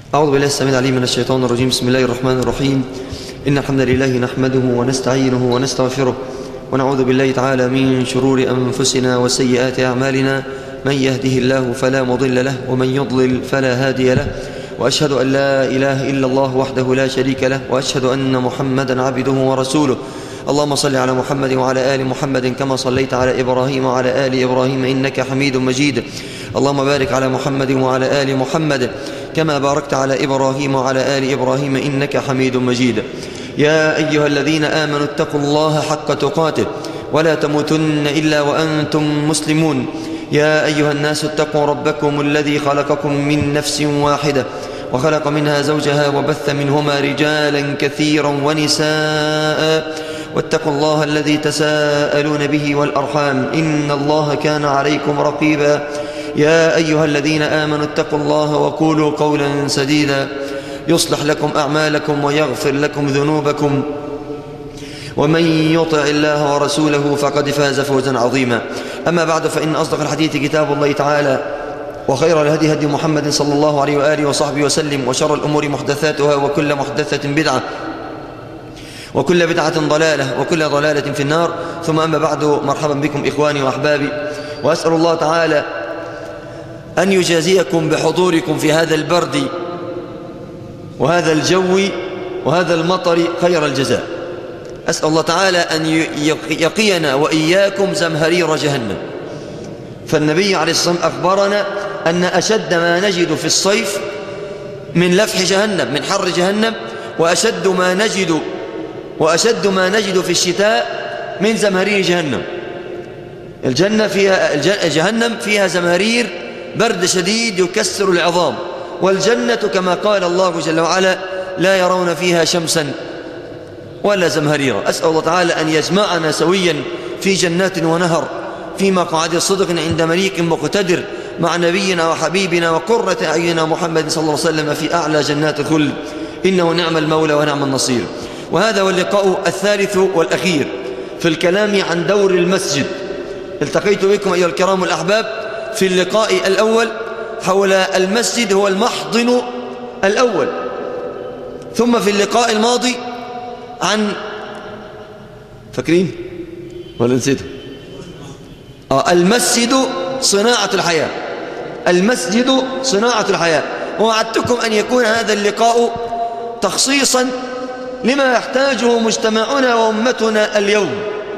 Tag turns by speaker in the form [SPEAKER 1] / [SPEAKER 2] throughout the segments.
[SPEAKER 1] أعوذ بالله السميع العليم من الشيطان الرجيم بسم الله الرحمن الرحيم إن الحمد لله نحمده ونستعينه ونستغفره ونعوذ بالله تعالى من شرور أنفسنا وسيئات أعمالنا من يهده الله فلا مضل له ومن يضلل فلا هادي له وأشهد أن لا إله إلا الله وحده لا شريك له وأشهد أن محمدا عبده ورسوله اللهم صل على محمد وعلى آل محمد كما صليت على إبراهيم وعلى آل إبراهيم إنك حميد مجيد اللهم بارك على محمد وعلى آل محمد كما باركت على إبراهيم وعلى آل إبراهيم إنك حميد مجيد يا أيها الذين آمنوا اتقوا الله حق تقاته ولا تموتن إلا وأنتم مسلمون يا أيها الناس اتقوا ربكم الذي خلقكم من نفس واحدة وخلق منها زوجها وبث منهما رجالا كثيرا ونساء واتقوا الله الذي تساءلون به والأرحام إن الله كان عليكم رقيبا يا أيها الذين آمنوا اتقوا الله وقولوا قولا سديدا يصلح لكم أعمالكم ويغفر لكم ذنوبكم ومن يطع الله ورسوله فقد فاز فوزا عظيما أما بعد فإن أصدق الحديث كتاب الله تعالى وخير الهدي هدي محمد صلى الله عليه وآله وصحبه وسلم وشر الأمور محدثاتها وكل محدثة بدعة وكل بدعة ضلالة وكل ضلالة في النار ثم أما بعد مرحبا بكم إخواني وأحبابي وأسأل الله تعالى أن يجازيكم بحضوركم في هذا البرد وهذا الجو وهذا المطر خير الجزاء أسأل الله تعالى أن يقينا وإياكم زمهرير جهنم فالنبي عليه الصلاة والسلام أخبرنا أن أشد ما نجد في الصيف من لفح جهنم من حر جهنم وأشد ما نجد وأشد ما نجد في الشتاء من زمهرير جهنم الجنة فيها جهنم فيها زمهرير برد شديد يكسر العظام والجنة كما قال الله جل وعلا لا يرون فيها شمسا ولا زمهريرا أسأل الله تعالى أن يجمعنا سويا في جنات ونهر في مقعد صدق عند مليك مقتدر مع نبينا وحبيبنا وقرة أعيننا محمد صلى الله عليه وسلم في أعلى جنات الخلد إنه نعم المولى ونعم النصير وهذا هو اللقاء الثالث والأخير في الكلام عن دور المسجد التقيت بكم أيها الكرام الأحباب في اللقاء الأول حول المسجد هو المحضن الأول ثم في اللقاء الماضي عن فاكرين ولا نسيته آه المسجد صناعة الحياة المسجد صناعة الحياة ووعدتكم أن يكون هذا اللقاء تخصيصا لما يحتاجه مجتمعنا وأمتنا اليوم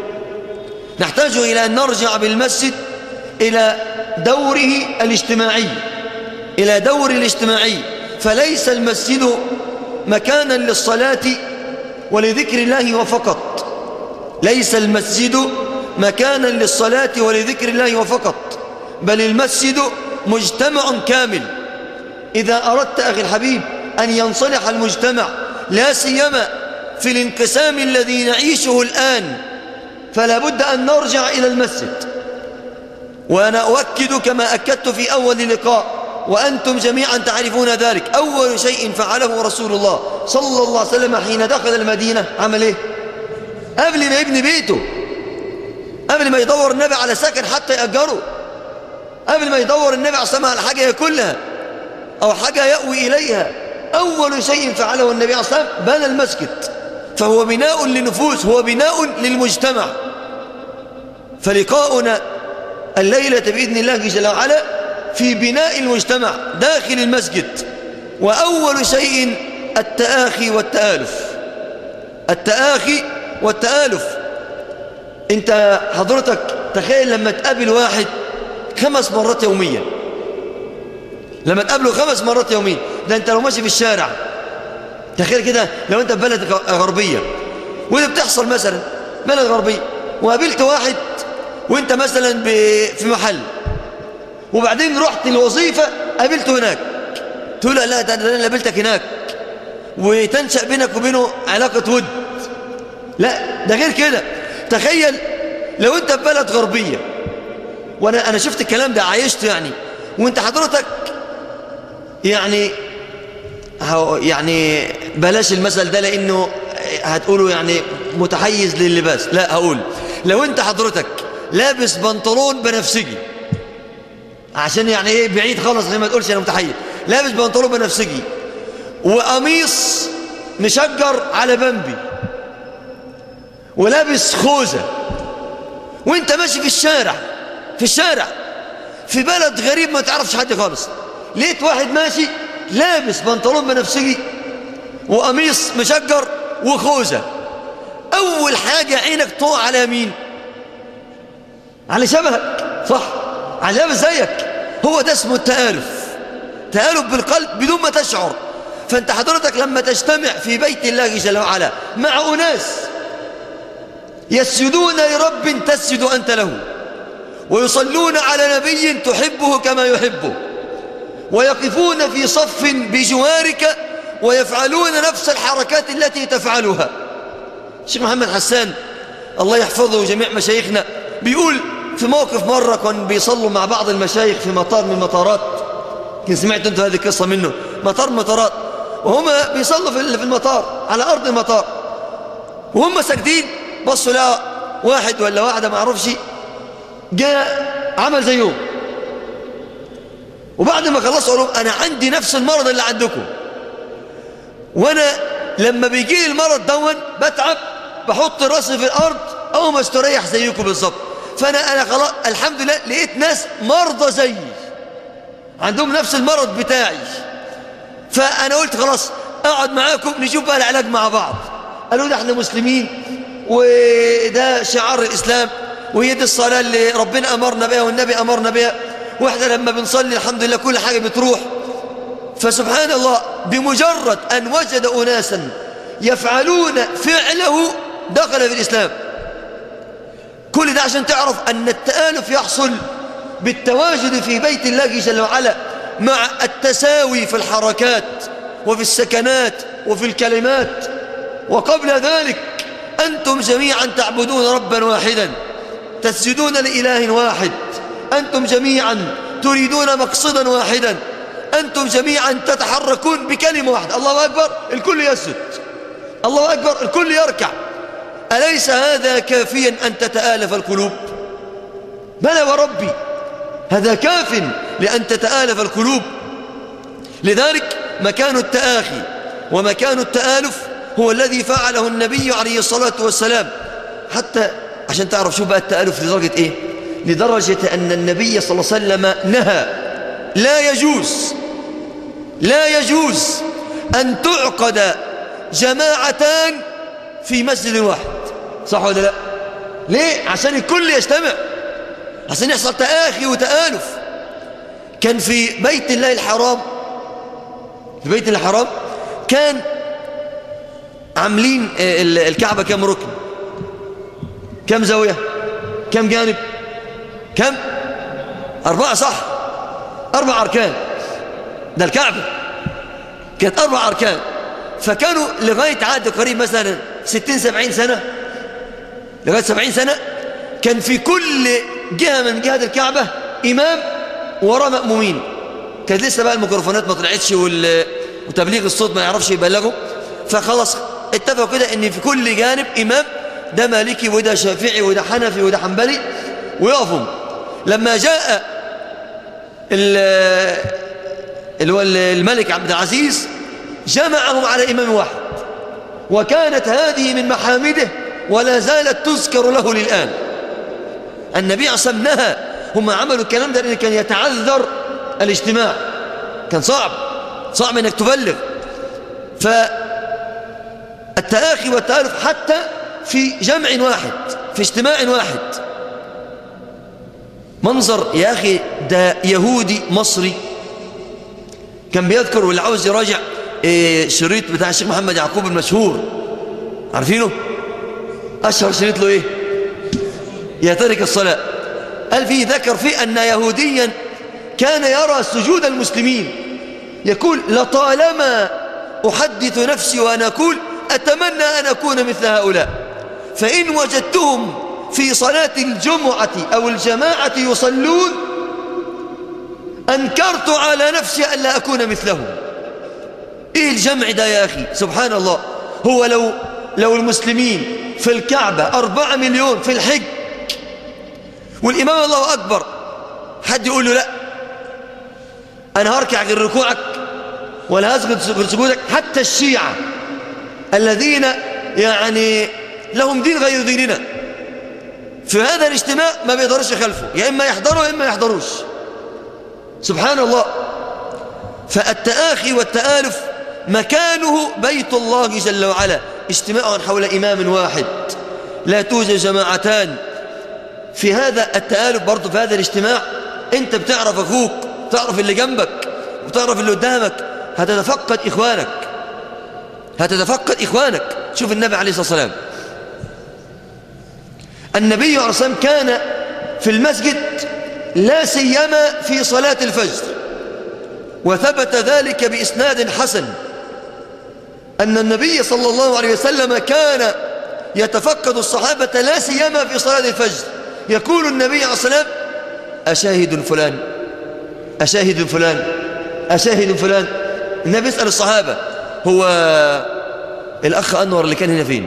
[SPEAKER 1] نحتاج إلى أن نرجع بالمسجد إلى دوره الاجتماعي إلى دور الاجتماعي فليس المسجد مكانا للصلاة ولذكر الله وفقط ليس المسجد مكانا للصلاة ولذكر الله وفقط بل المسجد مجتمع كامل إذا أردت أخي الحبيب أن ينصلح المجتمع لا سيما في الانقسام الذي نعيشه الآن فلا بد أن نرجع إلى المسجد وأنا أؤكد كما أكدت في أول لقاء وأنتم جميعا تعرفون ذلك أول شيء فعله رسول الله صلى الله عليه وسلم حين دخل المدينة عمل إيه قبل ما يبني بيته قبل ما يدور النبي على سكن حتى يأجره قبل ما يدور النبي على السماء على حاجة يأكلها أو حاجة يأوي إليها أول شيء فعله النبي عليه الصلاة والسلام بنى المسجد فهو بناء للنفوس هو بناء للمجتمع فلقاؤنا الليلة بإذن الله جل وعلا في بناء المجتمع داخل المسجد وأول شيء التآخي والتآلف التآخي والتآلف انت حضرتك تخيل لما تقابل واحد خمس مرات يوميا لما تقابله خمس مرات يوميا ده انت لو ماشي في الشارع تخيل كده لو انت في بلد غربية وده بتحصل مثلا بلد غربية وقابلت واحد وانت مثلا في محل وبعدين رحت الوظيفة قابلته هناك تقول لا ده انا قابلتك هناك وتنشأ بينك وبينه علاقة ود لا ده غير كده تخيل لو انت في بلد غربية وانا انا شفت الكلام ده عايشته يعني وانت حضرتك يعني يعني بلاش المثل ده لانه هتقوله يعني متحيز لللباس لا هقول لو انت حضرتك لابس بنطلون بنفسجي عشان يعني ايه بعيد خالص عشان ما تقولش انا متحيز لابس بنطلون بنفسجي وقميص مشجر على بمبي ولابس خوذة وانت ماشي في الشارع في الشارع في بلد غريب ما تعرفش حد خالص لقيت واحد ماشي لابس بنطلون بنفسجي وقميص مشجر وخوذة أول حاجة عينك تقع على مين على شبهك صح على شبه زيك هو ده اسمه التآلف تآلف بالقلب بدون ما تشعر فأنت حضرتك لما تجتمع في بيت الله جل وعلا مع أناس يسجدون لرب تسجد أنت له ويصلون على نبي تحبه كما يحبه ويقفون في صف بجوارك ويفعلون نفس الحركات التي تفعلها الشيخ محمد حسان الله يحفظه وجميع مشايخنا بيقول في موقف مرة كان بيصلوا مع بعض المشايخ في مطار من المطارات كنت سمعت انتوا هذه القصة منه مطار من المطارات وهم بيصلوا في المطار على أرض المطار وهم ساجدين بصوا لا واحد ولا واحدة ما اعرفش جاء عمل زيهم وبعد ما خلصوا قالوا أنا عندي نفس المرض اللي عندكم وأنا لما بيجي لي المرض دون بتعب بحط راسي في الأرض أو ما استريح زيكم بالظبط فأنا أنا خلاص الحمد لله لقيت ناس مرضى زيي عندهم نفس المرض بتاعي فأنا قلت خلاص أقعد معاكم نشوف بقى العلاج مع بعض قالوا ده احنا مسلمين وده شعار الإسلام وهي دي الصلاة اللي ربنا أمرنا بها والنبي أمرنا بها واحنا لما بنصلي الحمد لله كل حاجة بتروح فسبحان الله بمجرد أن وجد أناسا يفعلون فعله دخل في الإسلام كل ده عشان تعرف أن التآلف يحصل بالتواجد في بيت الله جل وعلا مع التساوي في الحركات وفي السكنات وفي الكلمات وقبل ذلك أنتم جميعا تعبدون ربا واحدا تسجدون لإله واحد أنتم جميعا تريدون مقصدا واحدا أنتم جميعا تتحركون بكلمة واحدة الله أكبر الكل يسجد الله أكبر الكل يركع أليس هذا كافيا أن تتآلف القلوب بلى وربي هذا كاف لأن تتآلف القلوب لذلك مكان التآخي ومكان التآلف هو الذي فعله النبي عليه الصلاة والسلام حتى عشان تعرف شو بقى التآلف لدرجة إيه لدرجة أن النبي صلى الله عليه وسلم نهى لا يجوز لا يجوز أن تعقد جماعتان في مسجد واحد صح ولا لا ليه عشان الكل يجتمع عشان يحصل تآخي وتآلف كان في بيت الله الحرام في بيت الله الحرام كان عاملين الكعبة كم ركن كم زاوية كم جانب كم أربعة صح أربع أركان ده الكعبة كانت أربع أركان فكانوا لغاية عهد قريب مثلا ستين سبعين سنة لغاية سبعين سنة كان في كل جهة من جهات الكعبة إمام وراء مأمومين كانت لسه بقى الميكروفونات ما طلعتش وتبليغ الصوت ما يعرفش يبلغه فخلاص اتفقوا كده ان في كل جانب إمام ده مالكي وده شافعي وده حنفي وده حنبلي ويقفوا لما جاء اللي هو الملك عبد العزيز جمعهم على إمام واحد وكانت هذه من محامده ولا زالت تذكر له للآن النبي عصم نهى هم عملوا الكلام ده لأن كان يتعذر الاجتماع كان صعب صعب انك تبلغ فالتآخي والتآلف حتى في جمع واحد في اجتماع واحد منظر يا أخي ده يهودي مصري كان بيذكر واللي عاوز يراجع إيه شريط بتاع الشيخ محمد يعقوب المشهور عارفينه أشهر شريط له إيه يا تارك الصلاة قال فيه ذكر فيه أن يهوديا كان يرى سجود المسلمين يقول لطالما أحدث نفسي وأنا أقول أتمنى أن أكون مثل هؤلاء فإن وجدتهم في صلاة الجمعة أو الجماعة يصلون أنكرت على نفسي ألا أكون مثلهم إيه الجمع ده يا أخي سبحان الله هو لو لو المسلمين في الكعبة أربعة مليون في الحج والإمام الله أكبر حد يقول له لا أنا هركع غير ركوعك ولا هسجد سجودك حتى الشيعة الذين يعني لهم دين غير ديننا في هذا الاجتماع ما بيقدروش يخلفوا يا إما يحضروا يا إما يحضروش سبحان الله فالتآخي والتآلف مكانه بيت الله جل وعلا اجتماع حول إمام واحد لا توجد جماعتان في هذا التآلف برضه في هذا الاجتماع انت بتعرف اخوك تعرف اللي جنبك وتعرف اللي قدامك هتتفقد إخوانك هتتفقد إخوانك شوف النبي عليه الصلاة والسلام النبي عليه الصلاة والسلام كان في المسجد لا سيما في صلاة الفجر وثبت ذلك بإسناد حسن أن النبي صلى الله عليه وسلم كان يتفقد الصحابة لا سيما في صلاة الفجر يقول النبي عليه الصلاة والسلام أشاهد فلان أشاهد فلان أشاهد فلان النبي يسأل الصحابة هو الأخ أنور اللي كان هنا فين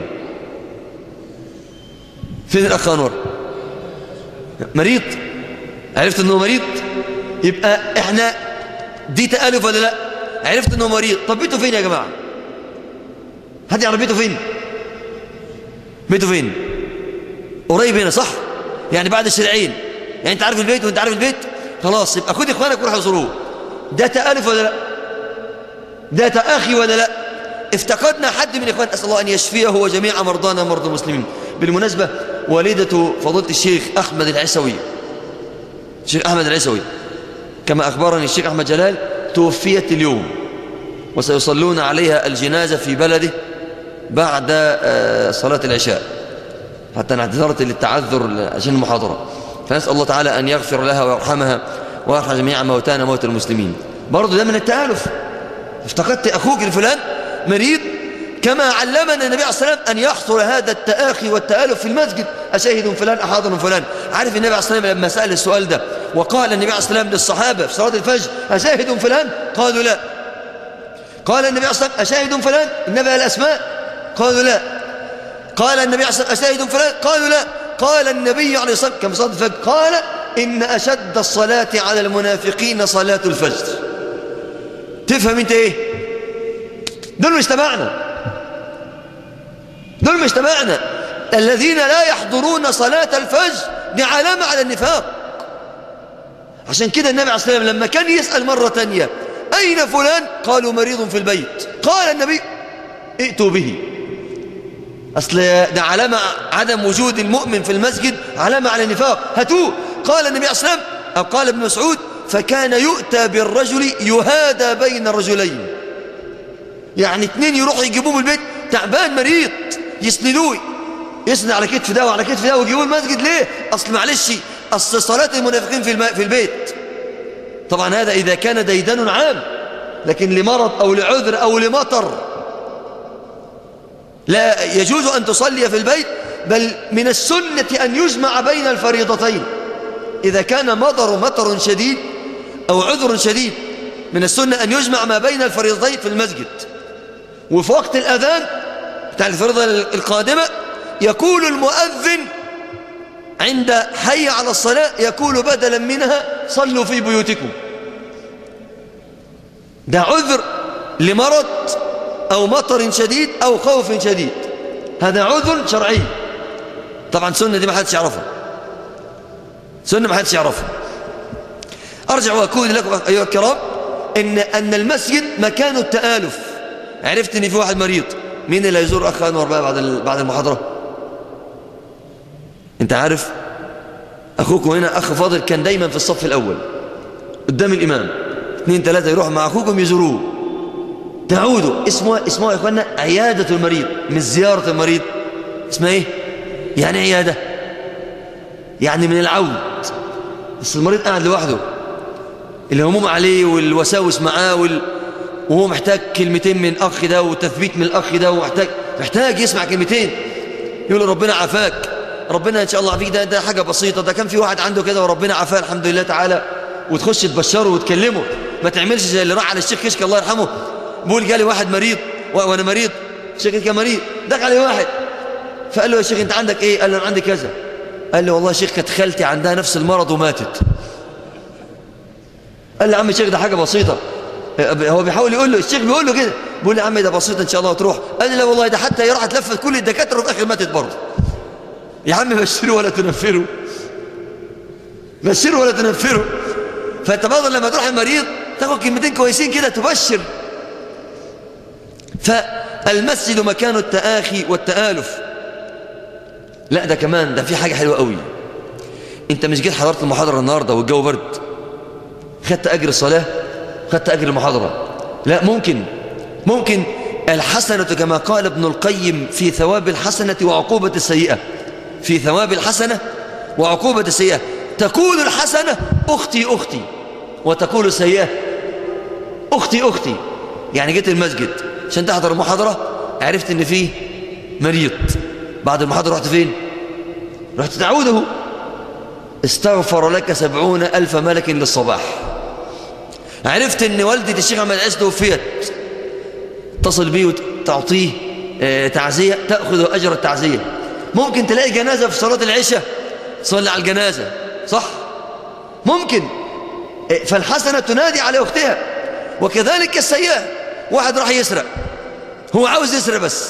[SPEAKER 1] فين الأخ أنور مريض عرفت أنه مريض يبقى إحنا دي تألف ولا لا عرفت أنه مريض طب بيته فين يا جماعة حد يعرف بيته فين بيته فين قريب هنا صح يعني بعد الشرعين يعني انت عارف البيت وانت عارف البيت خلاص يبقى خد اخوانك وروح زوروه ده تألف ولا لا ده تأخي ولا لا افتقدنا حد من اخوان اسال الله ان يشفيه وجميع مرضانا مرضى المسلمين بالمناسبه والدة فضيله الشيخ احمد العسوي الشيخ احمد العسوي كما اخبرني الشيخ احمد جلال توفيت اليوم وسيصلون عليها الجنازه في بلده بعد صلاه العشاء حتى انا اعتذرت للتعذر عشان المحاضره فنسال الله تعالى ان يغفر لها ويرحمها ويرحم جميع موتانا موت المسلمين برضه ده من التآلف افتقدت أخوك الفلان مريض كما علمنا النبي عليه الصلاة والسلام أن يحصل هذا التآخي والتآلف في المسجد أشاهد فلان أحاضر فلان عارف النبي عليه الصلاة والسلام لما سأل السؤال ده وقال النبي عليه الصلاة والسلام للصحابة في صلاة الفجر أشاهد فلان قالوا لا قال النبي عليه الصلاة والسلام أشاهد فلان النبي الأسماء قالوا لا قال النبي عليه الصلاة والسلام أشاهد فلان قالوا لا قال النبي عليه الصلاة والسلام كما صلاة الفجر قال إن أشد الصلاة على المنافقين صلاة الفجر تفهم انت ايه دول مش تبعنا دول مش تبعنا الذين لا يحضرون صلاة الفجر دي علامة على النفاق عشان كده النبي عليه الصلاة والسلام لما كان يسأل مرة تانية أين فلان قالوا مريض في البيت قال النبي ائتوا به أصل ده علامة عدم وجود المؤمن في المسجد علامة على النفاق هاتوه قال النبي عليه الصلاة والسلام أو قال ابن مسعود فكان يؤتى بالرجل يهادى بين الرجلين يعني اتنين يروحوا يجيبوه من البيت تعبان مريض يسندوه يسند على كتف ده وعلى كتف ده ويجيبوه المسجد ليه اصل معلش اصل صلاه المنافقين في الم... في البيت طبعا هذا اذا كان ديدان عام لكن لمرض او لعذر او لمطر لا يجوز ان تصلي في البيت بل من السنه ان يجمع بين الفريضتين اذا كان مطر مطر شديد أو عذر شديد من السنة أن يجمع ما بين الفريضتين في المسجد وفي وقت الأذان بتاع الفريضة القادمة يقول المؤذن عند حي على الصلاة يقول بدلا منها صلوا في بيوتكم ده عذر لمرض أو مطر شديد أو خوف شديد هذا عذر شرعي طبعا سنة دي ما حدش يعرفها سنة ما حدش يعرفها أرجع وأقول لكم أيها الكرام إن, أن المسجد مكان التآلف عرفت إن في واحد مريض مين اللي هيزور أخ أنور بقى بعد بعد المحاضرة أنت عارف أخوكم هنا أخ فاضل كان دايما في الصف الأول قدام الإمام اثنين ثلاثة يروحوا مع أخوكم يزوروه تعودوا اسمه اسمه يا إخوانا عيادة المريض مش زيارة المريض اسمها إيه يعني عيادة يعني من العود بس المريض قاعد لوحده الهموم عليه والوساوس معاه وال... وهو محتاج كلمتين من الأخ ده وتثبيت من الأخ ده ومحتاج محتاج يسمع كلمتين يقول ربنا عافاك ربنا إن شاء الله عافيك ده, ده حاجة بسيطة ده كان في واحد عنده كده وربنا عافاه الحمد لله تعالى وتخش تبشره وتكلمه ما تعملش زي اللي راح على الشيخ كشك الله يرحمه بقول جالي واحد مريض وانا مريض الشيخ كان مريض دخل عليه واحد فقال له يا شيخ انت عندك ايه قال له انا عندي كذا قال له والله يا شيخ كانت خالتي عندها نفس المرض وماتت قال له يا عم الشيخ ده حاجة بسيطة هو بيحاول يقول له الشيخ بيقول له كده بيقول له يا عم ده بسيط ان شاء الله تروح قال لي لا والله ده حتى هي راحت لفت كل الدكاتره وفي الاخر ماتت برضه يا عم بشروا ولا تنفروا بشروا ولا تنفروا فانت برضه لما تروح المريض تاخد كلمتين كويسين كده تبشر فالمسجد مكان التآخي والتآلف لا ده كمان ده في حاجة حلوة قوي انت مش جيت حضرت المحاضرة النهاردة والجو برد خدت أجر الصلاة خدت أجر المحاضرة لا ممكن ممكن الحسنة كما قال ابن القيم في ثواب الحسنة وعقوبة السيئة في ثواب الحسنة وعقوبة السيئة تقول الحسنة أختي أختي وتقول السيئة أختي أختي يعني جيت المسجد عشان تحضر المحاضرة عرفت ان فيه مريض بعد المحاضرة رحت فين رحت تعوده استغفر لك سبعون ألف ملك للصباح عرفت ان والدة الشيخ محمد عيسى توفيت اتصل بيه وتعطيه اه تعزية تأخذ أجر التعزية ممكن تلاقي جنازة في صلاة العشاء تصلي على الجنازة صح ممكن اه فالحسنة تنادي على أختها وكذلك السيئة واحد راح يسرق هو عاوز يسرق بس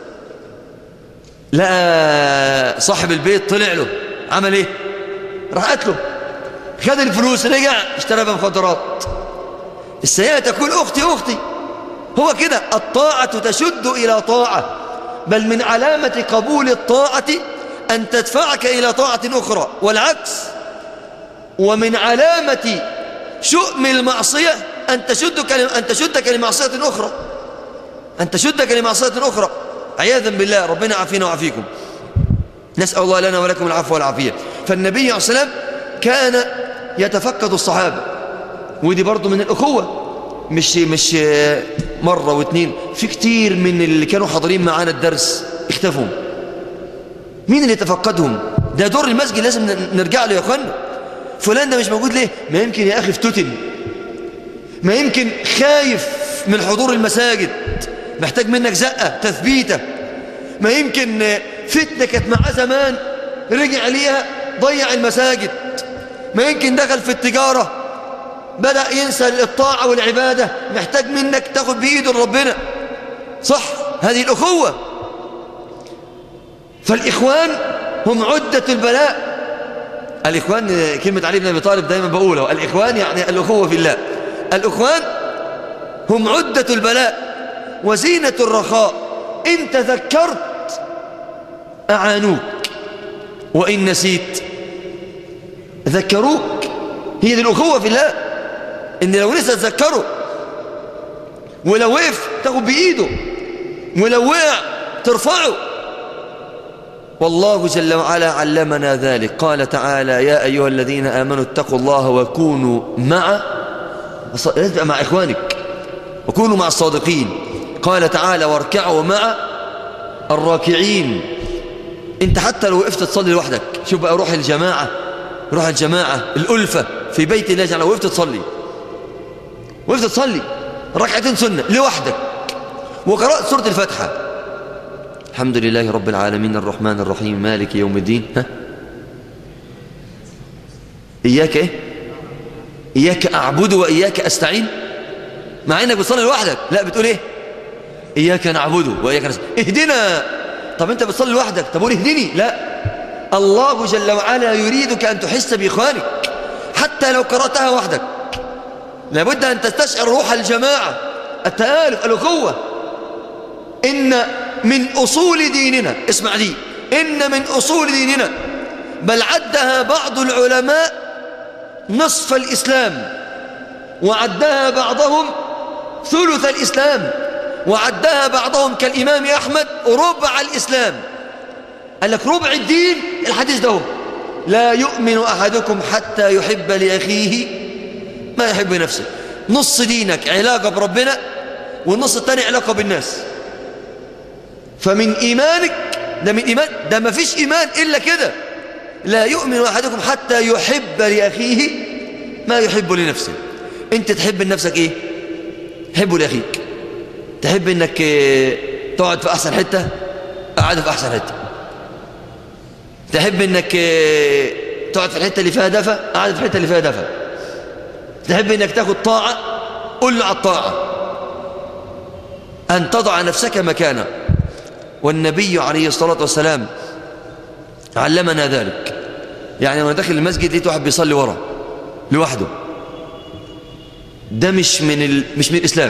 [SPEAKER 1] لا صاحب البيت طلع له عمل ايه راح قتله خد الفلوس رجع اشترى بمخدرات السيئة تقول أختي أختي هو كده الطاعة تشد إلى طاعة بل من علامة قبول الطاعة أن تدفعك إلى طاعة أخرى والعكس ومن علامة شؤم المعصية أن تشدك أن تشدك لمعصية أخرى أن تشدك لمعصية أخرى عياذا بالله ربنا عافينا وعافيكم نسأل الله لنا ولكم العفو والعافية فالنبي عليه السلام كان يتفقد الصحابة ودي برضو من الأخوة مش مش مرة واثنين في كتير من اللي كانوا حاضرين معانا الدرس اختفوا مين اللي يتفقدهم ده دور المسجد لازم نرجع له يا اخوانا فلان ده مش موجود ليه ما يمكن يا أخي افتتن ما يمكن خايف من حضور المساجد محتاج منك زقة تثبيته ما يمكن فتنة كانت معاه زمان رجع ليها ضيع المساجد ما يمكن دخل في التجارة بدأ ينسى الطاعة والعبادة محتاج منك تاخد بإيده ربنا صح هذه الأخوة فالإخوان هم عدة البلاء الإخوان كلمة علي بن أبي طالب دايما بقولها الإخوان يعني الأخوة في الله الإخوان هم عدة البلاء وزينة الرخاء إن تذكرت أعانوك وإن نسيت ذكروك هي دي الأخوة في الله إن لو نسى تذكره ولو وقف تاخد بإيده ولو وقع ترفعه والله جل وعلا علمنا ذلك قال تعالى يا أيها الذين آمنوا اتقوا الله وكونوا مع لازم تبقى مع إخوانك وكونوا مع الصادقين قال تعالى واركعوا مع الراكعين انت حتى لو وقفت تصلي لوحدك شوف بقى روح الجماعة روح الجماعة الألفة في بيت الله جل وقفت تصلي وقفت تصلي ركعتين سنة لوحدك وقرأت سورة الفاتحة الحمد لله رب العالمين الرحمن الرحيم مالك يوم الدين ها إياك إيه إياك أعبد وإياك أستعين مع إنك بتصلي لوحدك لا بتقول إيه إياك نعبد وإياك نستعين اهدنا طب أنت بتصلي لوحدك طب قول اهدني لا الله جل وعلا يريدك أن تحس بإخوانك حتى لو قرأتها وحدك لابد أن تستشعر روح الجماعة التآلف الأخوة إن من أصول ديننا اسمع دي إن من أصول ديننا بل عدها بعض العلماء نصف الإسلام وعدها بعضهم ثلث الإسلام وعدها بعضهم كالإمام أحمد ربع الإسلام قال لك ربع الدين الحديث ده لا يؤمن أحدكم حتى يحب لأخيه ما يحب نفسه نص دينك علاقة بربنا والنص الثاني علاقة بالناس فمن إيمانك ده من إيمان ده ما فيش إيمان إلا كده لا يؤمن أحدكم حتى يحب لأخيه ما يحب لنفسه أنت تحب لنفسك إيه حبه لأخيك تحب أنك تقعد في أحسن حتة قعد في أحسن حتة تحب أنك تقعد في الحتة اللي فيها دفى قعد في الحتة اللي فيها دفى تحب أنك تاخد طاعة قل له على الطاعة أن تضع نفسك مكانه والنبي عليه الصلاة والسلام علمنا ذلك يعني وانا داخل المسجد لقيت واحد بيصلي ورا لوحده ده مش من ال... مش من الإسلام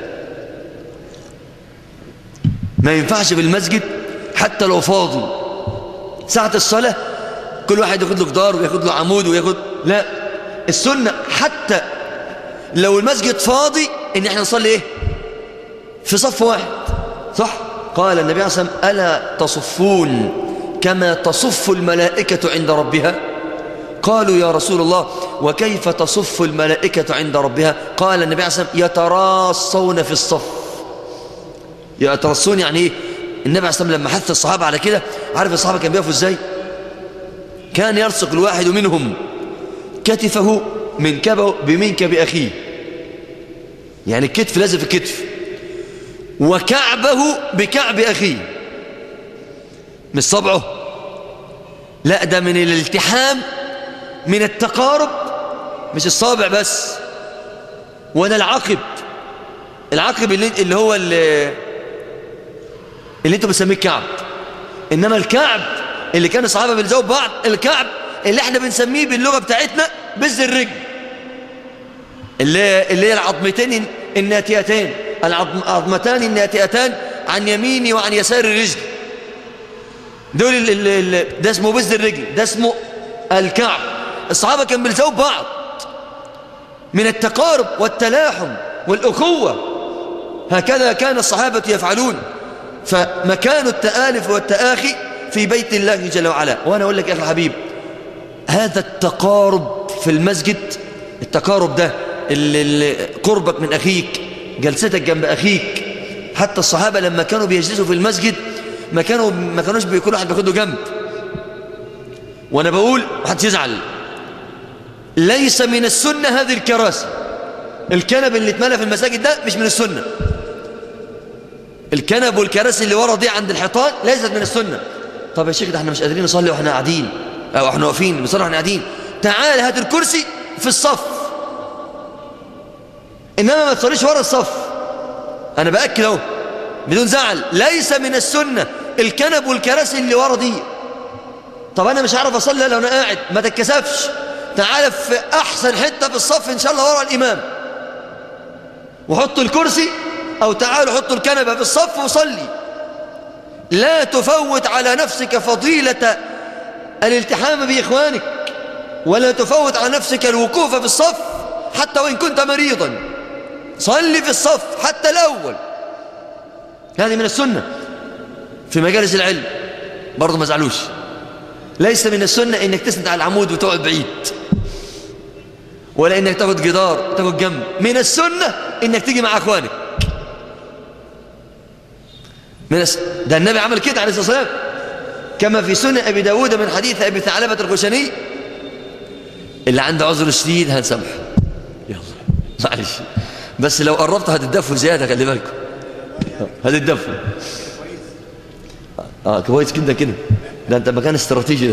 [SPEAKER 1] ما ينفعش في المسجد حتى لو فاضي ساعة الصلاة كل واحد ياخد له جدار وياخد له عمود وياخد لا السنة حتى لو المسجد فاضي ان احنا نصلي ايه في صف واحد صح قال النبي عليه الصلاة والسلام ألا تصفون كما تصف الملائكة عند ربها قالوا يا رسول الله وكيف تصف الملائكة عند ربها قال النبي عليه الصلاة والسلام يتراصون في الصف يترصون يعني ايه النبي عليه الصلاة والسلام لما حث الصحابة على كده عارف الصحابة كان بيقفوا ازاي كان يرسق الواحد منهم كتفه من كبه بمنكب أخيه يعني الكتف لازم في الكتف وكعبه بكعب أخيه مش صبعه لا ده من الالتحام من التقارب مش الصابع بس ولا العقب العقب اللي, اللي هو اللي, اللي انتوا بتسميه الكعب انما الكعب اللي كان الصحابه بيلزقوا ببعض الكعب اللي احنا بنسميه باللغه بتاعتنا بز الرجل اللي اللي هي العظمتين الناتئتين العظمتان الناتئتان عن يميني وعن يسار الرجل دول ال ال ده اسمه بز الرجل ده اسمه الكعب الصحابه كانوا بيلزقوا ببعض من التقارب والتلاحم والأخوة هكذا كان الصحابة يفعلون فمكان التآلف والتآخي في بيت الله جل وعلا وأنا أقول لك يا أخي الحبيب هذا التقارب في المسجد التقارب ده اللي اللي قربك من أخيك جلستك جنب أخيك حتى الصحابة لما كانوا بيجلسوا في المسجد ما كانوا ما كانوش بيكون واحد بياخده جنب وأنا بقول محدش يزعل ليس من السنة هذه الكراسي الكنب اللي اتملى في المساجد ده مش من السنة الكنب والكراسي اللي ورا دي عند الحيطان ليست من السنة طب يا شيخ ده احنا مش قادرين نصلي واحنا قاعدين او احنا واقفين بنصلي واحنا قاعدين تعال هات الكرسي في الصف انما ما تصليش ورا الصف انا باكد اهو بدون زعل ليس من السنة الكنب والكراسي اللي ورا دي طب انا مش عارف اصلي لو انا قاعد ما تتكسفش تعال في احسن حتة في الصف ان شاء الله ورا الامام وحطوا الكرسي او تعالوا حطوا الكنبة في الصف وصلي لا تفوت على نفسك فضيلة الالتحام بإخوانك ولا تفوت على نفسك الوقوف في الصف حتى وإن كنت مريضا صلي في الصف حتى الأول هذه من السنة في مجالس العلم برضو ما زعلوش ليس من السنة انك تسند على العمود وتقعد بعيد ولا انك تاخد جدار تاخد جنب من السنة انك تيجي مع اخوانك من الس... ده النبي عمل كده عليه الصلاة والسلام كما في سنة أبي داود من حديث أبي ثعلبة الخشني اللي عنده عذر شديد هنسامحه يلا معلش بس لو قربت هتتدفوا زيادة خلي بالكم هتتدفوا اه كويس كده كده ده انت مكان استراتيجي ده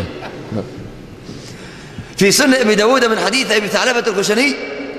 [SPEAKER 1] في سنة أبي داود من حديث أبي ثعلبة الخشني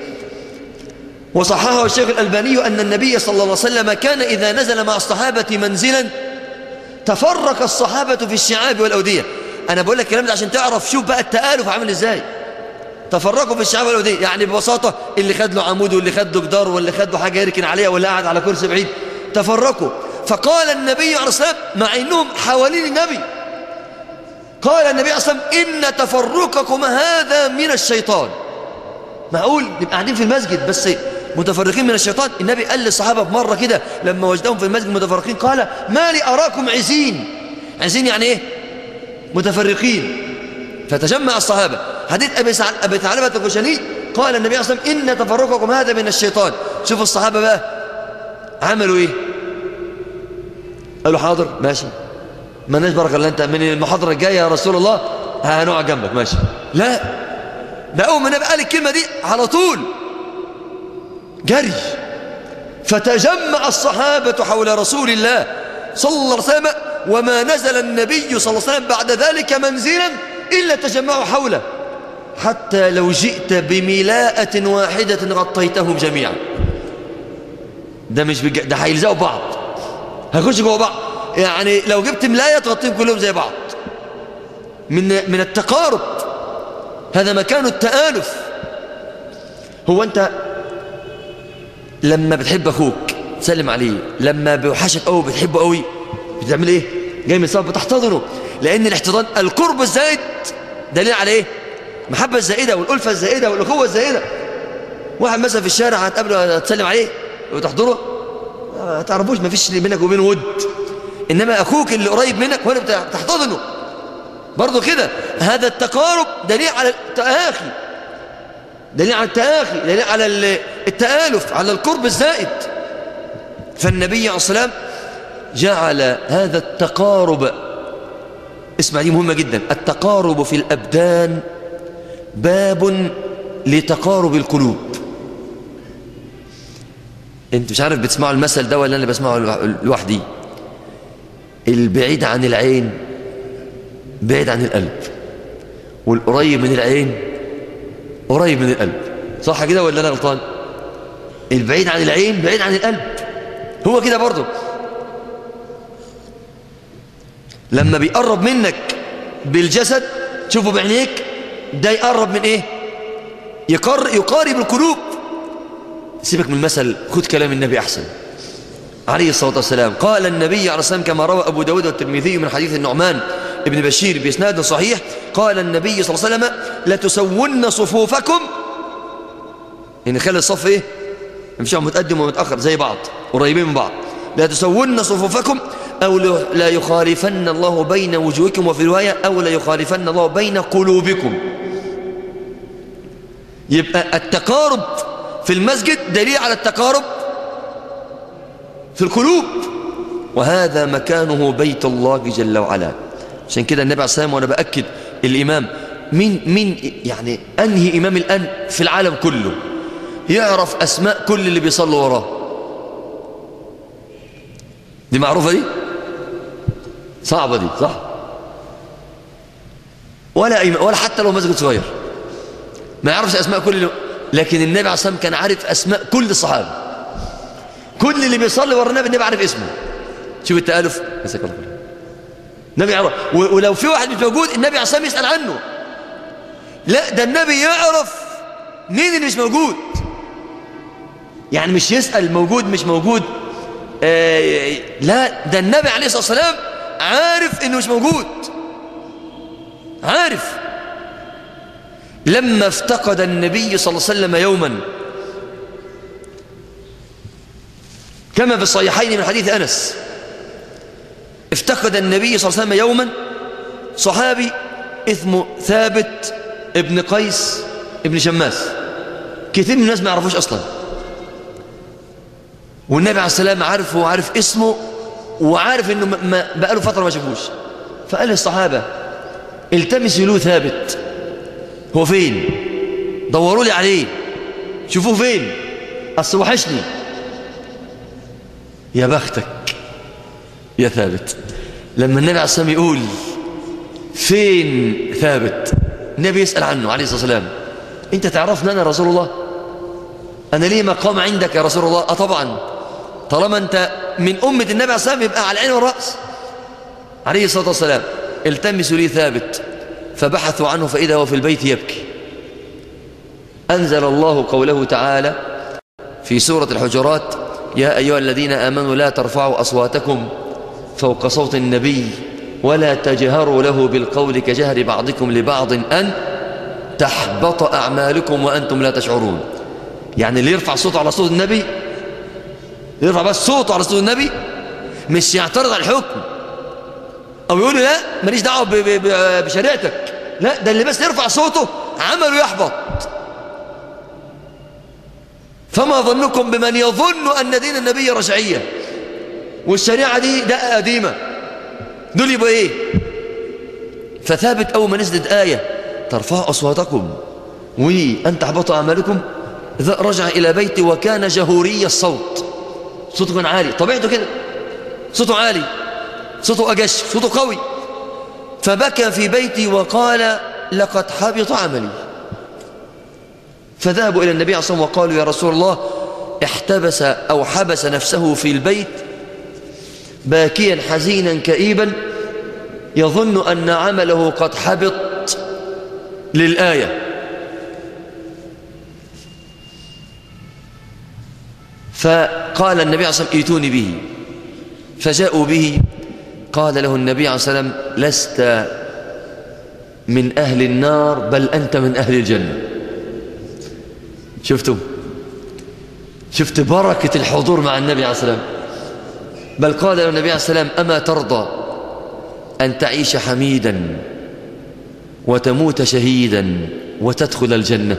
[SPEAKER 1] وصححه الشيخ الألباني أن النبي صلى الله عليه وسلم كان إذا نزل مع الصحابة منزلا تفرق الصحابة في الشعاب والأودية أنا بقول لك الكلام ده عشان تعرف شوف بقى التآلف عامل إزاي تفرقوا في الشعاب والأودية يعني ببساطة اللي خد له عمود واللي خد له جدار واللي خد له حاجة يركن عليها واللي قاعد على كرسي بعيد تفرقوا فقال النبي عليه الصلاة والسلام مع إنهم حوالين النبي قال النبي عليه الصلاة والسلام إن تفرقكم هذا من الشيطان معقول نبقى قاعدين في المسجد بس متفرقين من الشيطان النبي قال للصحابة في مرة كده لما وجدهم في المسجد متفرقين قال ما لي أراكم عزين عزين يعني إيه متفرقين فتجمع الصحابة حديث أبي, سع... أبي ثعلبة الخشني قال النبي صلى الله عليه وسلم إن تفرقكم هذا من الشيطان شوفوا الصحابة بقى عملوا إيه قالوا حاضر ماشي ما بركة الله أنت من المحاضرة الجاية يا رسول الله هنقعد جنبك ماشي لا ده أول ما النبي قال الكلمة دي على طول جري فتجمع الصحابة حول رسول الله صلى الله عليه وسلم وما نزل النبي صلى الله عليه وسلم بعد ذلك منزلا إلا تجمعوا حوله حتى لو جئت بملاءة واحدة غطيتهم جميعا ده مش بج... ده هيلزقوا بعض هيخشوا جوه بعض يعني لو جبت ملايه تغطيهم كلهم زي بعض من من التقارب هذا مكان التآلف هو انت لما بتحب اخوك تسلم عليه لما بيوحشك قوي بتحبه قوي بتعمل ايه جاي من صف بتحتضنه لان الاحتضان القرب الزائد دليل على ايه المحبه الزائده والالفه الزائده والاخوه الزائده واحد مثلا في الشارع هتقابله تسلم عليه وتحضره ما تعرفوش ما فيش بينك وبينه ود انما اخوك اللي قريب منك هو اللي بتحتضنه برضه كده هذا التقارب دليل على التآخي دليل على التآخي دليل على التآلف على القرب الزائد فالنبي عليه الصلاة والسلام جعل هذا التقارب اسمع دي مهمة جدا التقارب في الأبدان باب لتقارب القلوب انت مش عارف بتسمعوا المثل ده ولا انا بسمعه لوحدي البعيد عن العين بعيد عن القلب والقريب من العين قريب من القلب صح كده ولا انا غلطان البعيد عن العين بعيد عن القلب هو كده برضه لما بيقرب منك بالجسد تشوفه بعينيك ده يقرب من ايه يقر يقارب القلوب سيبك من المثل خد كلام النبي احسن عليه الصلاة والسلام قال النبي عليه الصلاة والسلام كما روى أبو داود والترمذي من حديث النعمان ابن بشير بإسناد صحيح قال النبي صلى الله عليه وسلم لتسون صفوفكم يعني خلي الصف ايه مش متقدم ومتأخر زي بعض قريبين من بعض لا تسون صفوفكم أو لا يخالفن الله بين وجوهكم وفي رواية أو لا يخالفن الله بين قلوبكم يبقى التقارب في المسجد دليل على التقارب في القلوب وهذا مكانه بيت الله جل وعلا عشان كده النبي عليه الصلاة والسلام وأنا بأكد الإمام مين, مين يعني أنهي إمام الآن في العالم كله يعرف أسماء كل اللي بيصلوا وراه دي معروفة دي صعبة دي صح ولا إمام ولا حتى لو مسجد صغير ما يعرفش أسماء كل اللي لكن النبي عليه الصلاة والسلام كان عارف أسماء كل الصحابة كل اللي بيصلي ورا النبي النبي عارف اسمه شوف التآلف مسك الله النبي يعرف ولو في واحد مش موجود النبي عليه الصلاة والسلام يسأل عنه لا ده النبي يعرف مين اللي مش موجود يعني مش يسأل موجود مش موجود آه لا ده النبي عليه الصلاة والسلام عارف انه مش موجود عارف لما افتقد النبي صلى الله عليه وسلم يوما كما في الصحيحين من حديث أنس افتقد النبي صلى الله عليه وسلم يوما صحابي اسمه ثابت ابن قيس ابن شماس كثير من الناس ما يعرفوش أصلا والنبي عليه السلام عارفه وعارف اسمه وعارف انه ما بقاله فترة ما شافوش فقال للصحابة التمسوا له ثابت هو فين دوروا لي عليه شوفوه فين اصل وحشني يا بختك يا ثابت لما النبي عليه الصلاة والسلام يقول فين ثابت النبي يسأل عنه عليه الصلاة والسلام انت تعرفني انا رسول الله انا ليه مقام عندك يا رسول الله اه طبعا طالما انت من أمة النبي عليه الصلاة والسلام يبقى على العين والرأس عليه الصلاة والسلام التمسوا لي ثابت فبحثوا عنه فإذا هو في البيت يبكي أنزل الله قوله تعالى في سورة الحجرات يا أيها الذين آمنوا لا ترفعوا أصواتكم فوق صوت النبي ولا تجهروا له بالقول كجهر بعضكم لبعض أن تحبط أعمالكم وأنتم لا تشعرون يعني اللي يرفع صوته على صوت النبي يرفع بس صوته على صوت النبي مش يعترض على الحكم أو يقول لا ماليش دعوة بشريعتك لا ده اللي بس يرفع صوته عمله يحبط فما ظنكم بمن يظن أن دين النبي رجعية والشريعة دي دقة قديمة دول يبقى إيه فثابت أول ما نزلت آية ترفعوا أصواتكم وأن تحبطوا أعمالكم إذا رجع إلى بيتي وكان جهوري الصوت صوته كان عالي طبيعته كده صوته عالي صوته أجش صوته قوي فبكى في بيتي وقال لقد حبط عملي فذهبوا إلى النبي عليه الصلاة والسلام وقالوا يا رسول الله احتبس أو حبس نفسه في البيت باكيا حزينا كئيبا يظن أن عمله قد حبط للآية فقال النبي عليه الصلاة والسلام ائتوني به فجاءوا به قال له النبي عليه الصلاة والسلام لست من أهل النار بل أنت من أهل الجنة شفتم شفت بركة الحضور مع النبي عليه الصلاة والسلام بل قال له النبي عليه الصلاة والسلام أما ترضى أن تعيش حميدا وتموت شهيدا وتدخل الجنة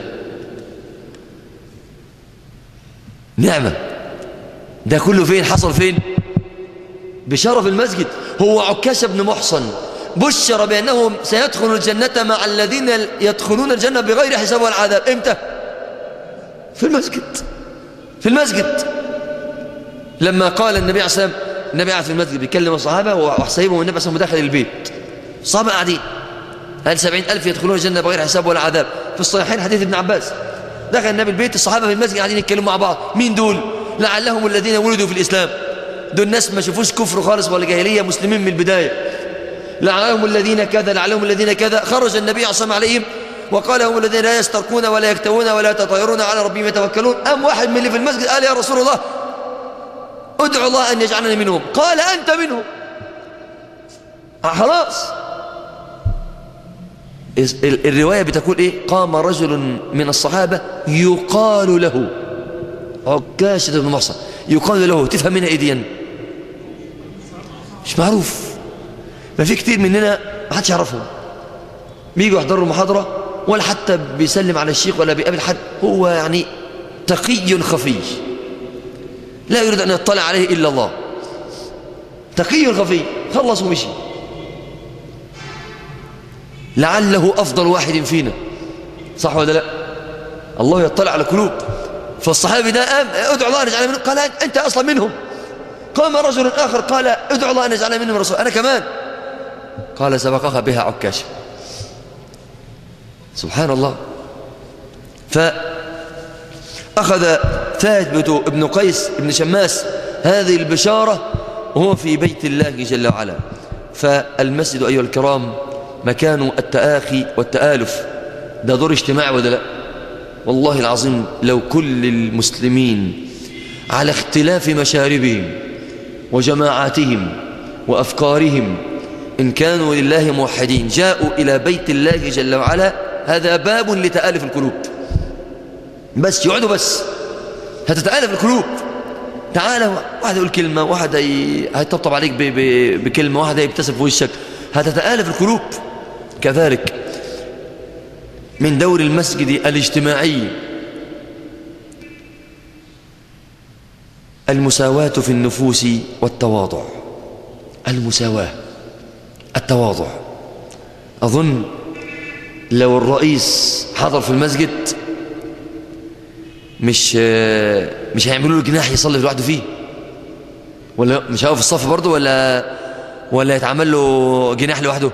[SPEAKER 1] نعمة ده كله فين حصل فين بشرف المسجد هو عكاش بن محصن بشر بأنهم سيدخل الجنة مع الذين يدخلون الجنة بغير حساب ولا عذاب امتى في المسجد في المسجد لما قال النبي عليه الصلاة والسلام النبي قاعد في المسجد بيكلم الصحابة وحسيبهم النبي صلى الله عليه وسلم داخل البيت الصحابة قاعدين قال سبعين ألف يدخلون الجنة بغير حساب ولا عذاب في الصحيحين حديث ابن عباس دخل النبي البيت الصحابة في المسجد قاعدين يتكلموا مع بعض مين دول لعلهم الذين ولدوا في الإسلام دول ناس ما شافوش كفر خالص ولا جاهلية مسلمين من البداية لعلهم الذين كذا لعلهم الذين كذا خرج النبي عليه الصلاة عليهم وقال هم الذين لا يسترقون ولا يكتوون ولا يتطيرون على ربهم يتوكلون أم واحد من اللي في المسجد قال يا رسول الله ادعو الله أن يجعلني منهم قال أنت منهم خلاص الرواية بتقول إيه قام رجل من الصحابة يقال له عكاشة بن محصن يقال له تفهم منها إيه دي مش معروف ما في كتير مننا ما حدش يعرفهم بيجوا يحضروا المحاضرة ولا حتى بيسلم على الشيخ ولا بيقابل حد هو يعني تقي خفي لا يريد أن يطلع عليه إلا الله تقي خفي خلص ومشي لعله أفضل واحد فينا صح ولا لا الله يطلع على قلوب فالصحابي ده قام ادعو الله ان يجعلنا منهم قال أنت أصلا منهم قام رجل آخر قال ادعو الله أن يجعلنا منهم رسول أنا كمان قال سبقها بها عكاش سبحان الله فأخذ ثابت ابن قيس ابن شماس هذه البشارة وهو في بيت الله جل وعلا فالمسجد أيها الكرام مكان التآخي والتآلف ده دور اجتماعي ولا لا والله العظيم لو كل المسلمين على اختلاف مشاربهم وجماعاتهم وأفكارهم إن كانوا لله موحدين جاءوا إلى بيت الله جل وعلا هذا باب لتآلف القلوب بس يقعدوا بس هتتآلف القلوب تعالى واحد يقول كلمة واحد هيطبطب عليك ب... ب... بكلمة واحد هيبتسم في وشك هتتآلف القلوب كذلك من دور المسجد الاجتماعي المساواة في النفوس والتواضع المساواة التواضع أظن لو الرئيس حضر في المسجد مش مش هيعملوا له جناح يصلي لوحده فيه ولا مش هيقف في الصف برضه ولا ولا يتعمل له جناح لوحده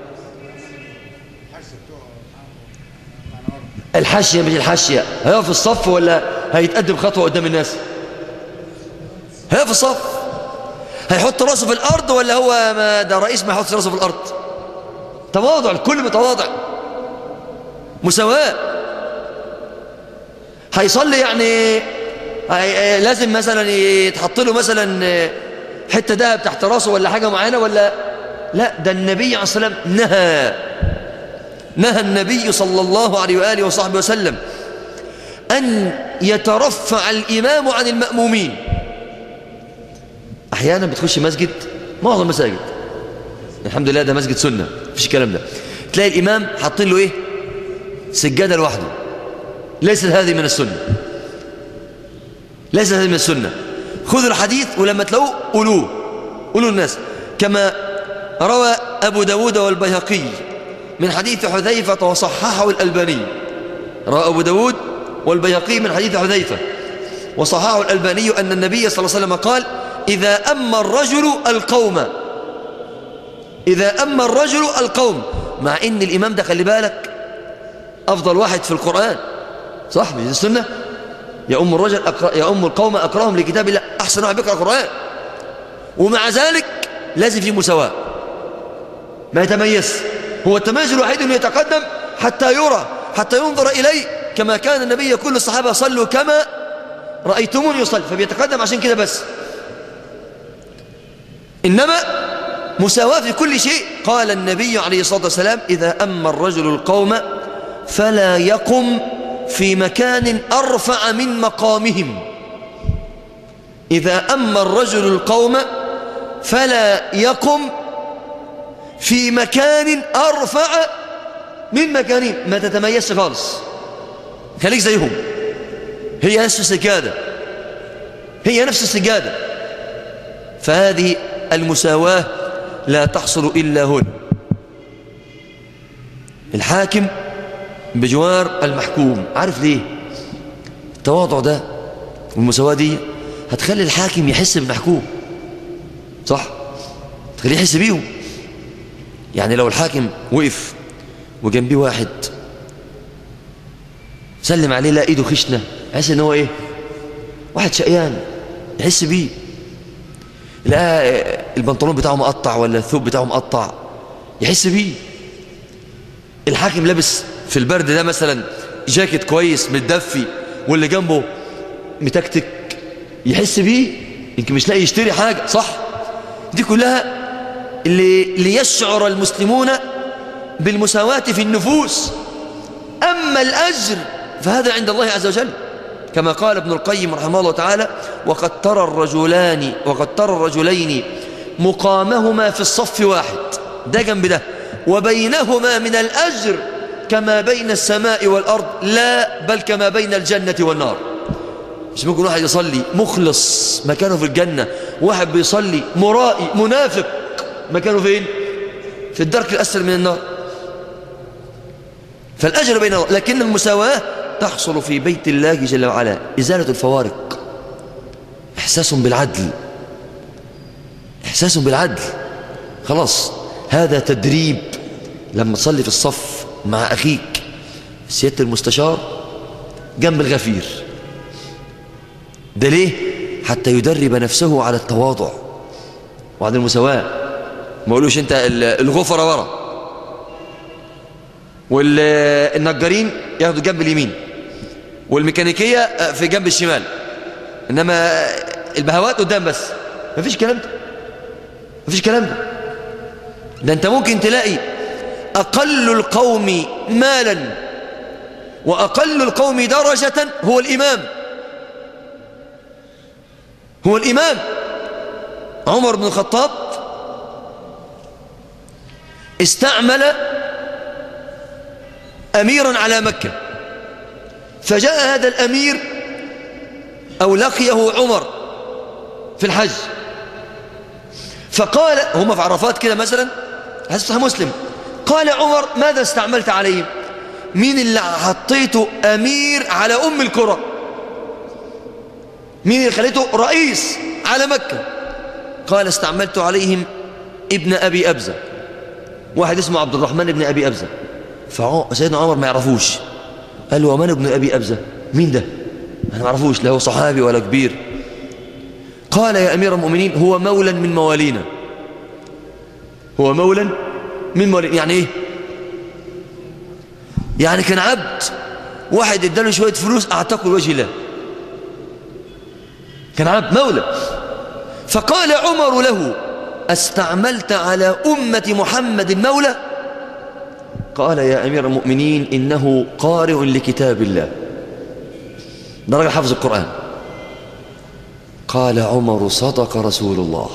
[SPEAKER 1] الحاشية مش الحاشية هيقف في الصف ولا هيتقدم خطوة قدام الناس هيقف في الصف هيحط راسه في الأرض ولا هو ما ده رئيس ما يحط راسه في الأرض تواضع الكل متواضع مساواة هيصلي يعني هي لازم مثلا يتحط له مثلا حتة دهب تحت راسه ولا حاجة معينة ولا لا ده النبي عليه الصلاة والسلام نهى نهى النبي صلى الله عليه وآله وصحبه وسلم أن يترفع الإمام عن المأمومين أحيانا بتخش مسجد معظم المساجد الحمد لله ده مسجد سنة مفيش الكلام ده تلاقي الإمام حاطين له إيه سجادة لوحده ليست هذه من السنة ليست هذه من السنة خذوا الحديث ولما تلاقوه قولوه قولوا الناس كما روى أبو داود والبيهقي من حديث حذيفة وصححه الألباني روى أبو داود والبيهقي من حديث حذيفة وصححه الألباني أن النبي صلى الله عليه وسلم قال إذا أما الرجل القوم إذا أما الرجل القوم مع إن الإمام ده خلي بالك أفضل واحد في القرآن صح مش السنة يا أم الرجل أقرأ يا أم القوم أقرأهم لكتاب الله أحسن واحد بيقرأ القرآن ومع ذلك لازم في مساواة ما يتميز هو التميز الوحيد أنه يتقدم حتى يرى حتى ينظر إليه كما كان النبي يقول للصحابة صلوا كما رأيتموني يصلي فبيتقدم عشان كده بس إنما مساواة في كل شيء قال النبي عليه الصلاة والسلام إذا أما الرجل القوم فلا يقم في مكان أرفع من مقامهم إذا أما الرجل القوم فلا يقم في مكان أرفع من مكانهم ما تتميزش خالص خليك زيهم هي نفس السجادة هي نفس السجادة فهذه المساواة لا تحصل إلا هنا الحاكم بجوار المحكوم عارف ليه التواضع ده والمساواة دي هتخلي الحاكم يحس بالمحكوم صح تخليه يحس بيهم يعني لو الحاكم وقف وجنبيه واحد سلم عليه لا ايده خشنه يحس ان هو ايه واحد شقيان يحس بيه لا البنطلون بتاعه مقطع ولا الثوب بتاعه مقطع يحس بيه الحاكم لابس في البرد ده مثلا جاكيت كويس متدفي واللي جنبه متكتك يحس بيه يمكن مش لاقي يشتري حاجة صح دي كلها اللي ليشعر المسلمون بالمساواة في النفوس أما الأجر فهذا عند الله عز وجل كما قال ابن القيم رحمه الله تعالى وقد ترى الرجلان وقد ترى الرجلين مقامهما في الصف واحد ده جنب ده وبينهما من الأجر كما بين السماء والأرض لا بل كما بين الجنة والنار مش ممكن واحد يصلي مخلص مكانه في الجنة واحد بيصلي مرائي منافق مكانه فين في الدرك الأسفل من النار فالأجر بين الله لكن المساواة تحصل في بيت الله جل وعلا إزالة الفوارق إحساس بالعدل إحساس بالعدل خلاص هذا تدريب لما تصلي في الصف مع أخيك سيادة المستشار جنب الغفير ده ليه حتى يدرب نفسه على التواضع وعلى المساواة ما يقولوش انت الغفرة ورا والنجارين ياخدوا جنب اليمين والميكانيكية في جنب الشمال إنما البهوات قدام بس مفيش كلام ده مفيش كلام ده ده أنت ممكن تلاقي أقل القوم مالا وأقل القوم درجة هو الإمام هو الإمام عمر بن الخطاب استعمل أميرا على مكة فجاء هذا الأمير أو لقيه عمر في الحج فقال هم في عرفات كده مثلا حسبها مسلم قال عمر ماذا استعملت عليهم مين اللي حطيته أمير على أم الكرة مين اللي خليته رئيس على مكة قال استعملت عليهم ابن أبي أبزة واحد اسمه عبد الرحمن ابن أبي أبزة فسيدنا عمر ما يعرفوش قال له ومن ابن أبي أبزة مين ده أنا ما أعرفوش لا هو صحابي ولا كبير قال يا أمير المؤمنين هو مولا من موالينا هو مولا من موالينا يعني إيه يعني كان عبد واحد اداله شوية فلوس أعتقه لوجه الله كان عبد مولى فقال عمر له استعملت على أمة محمد مولى قال يا أمير المؤمنين إنه قارئ لكتاب الله ده راجل حافظ القرآن قال عمر صدق رسول الله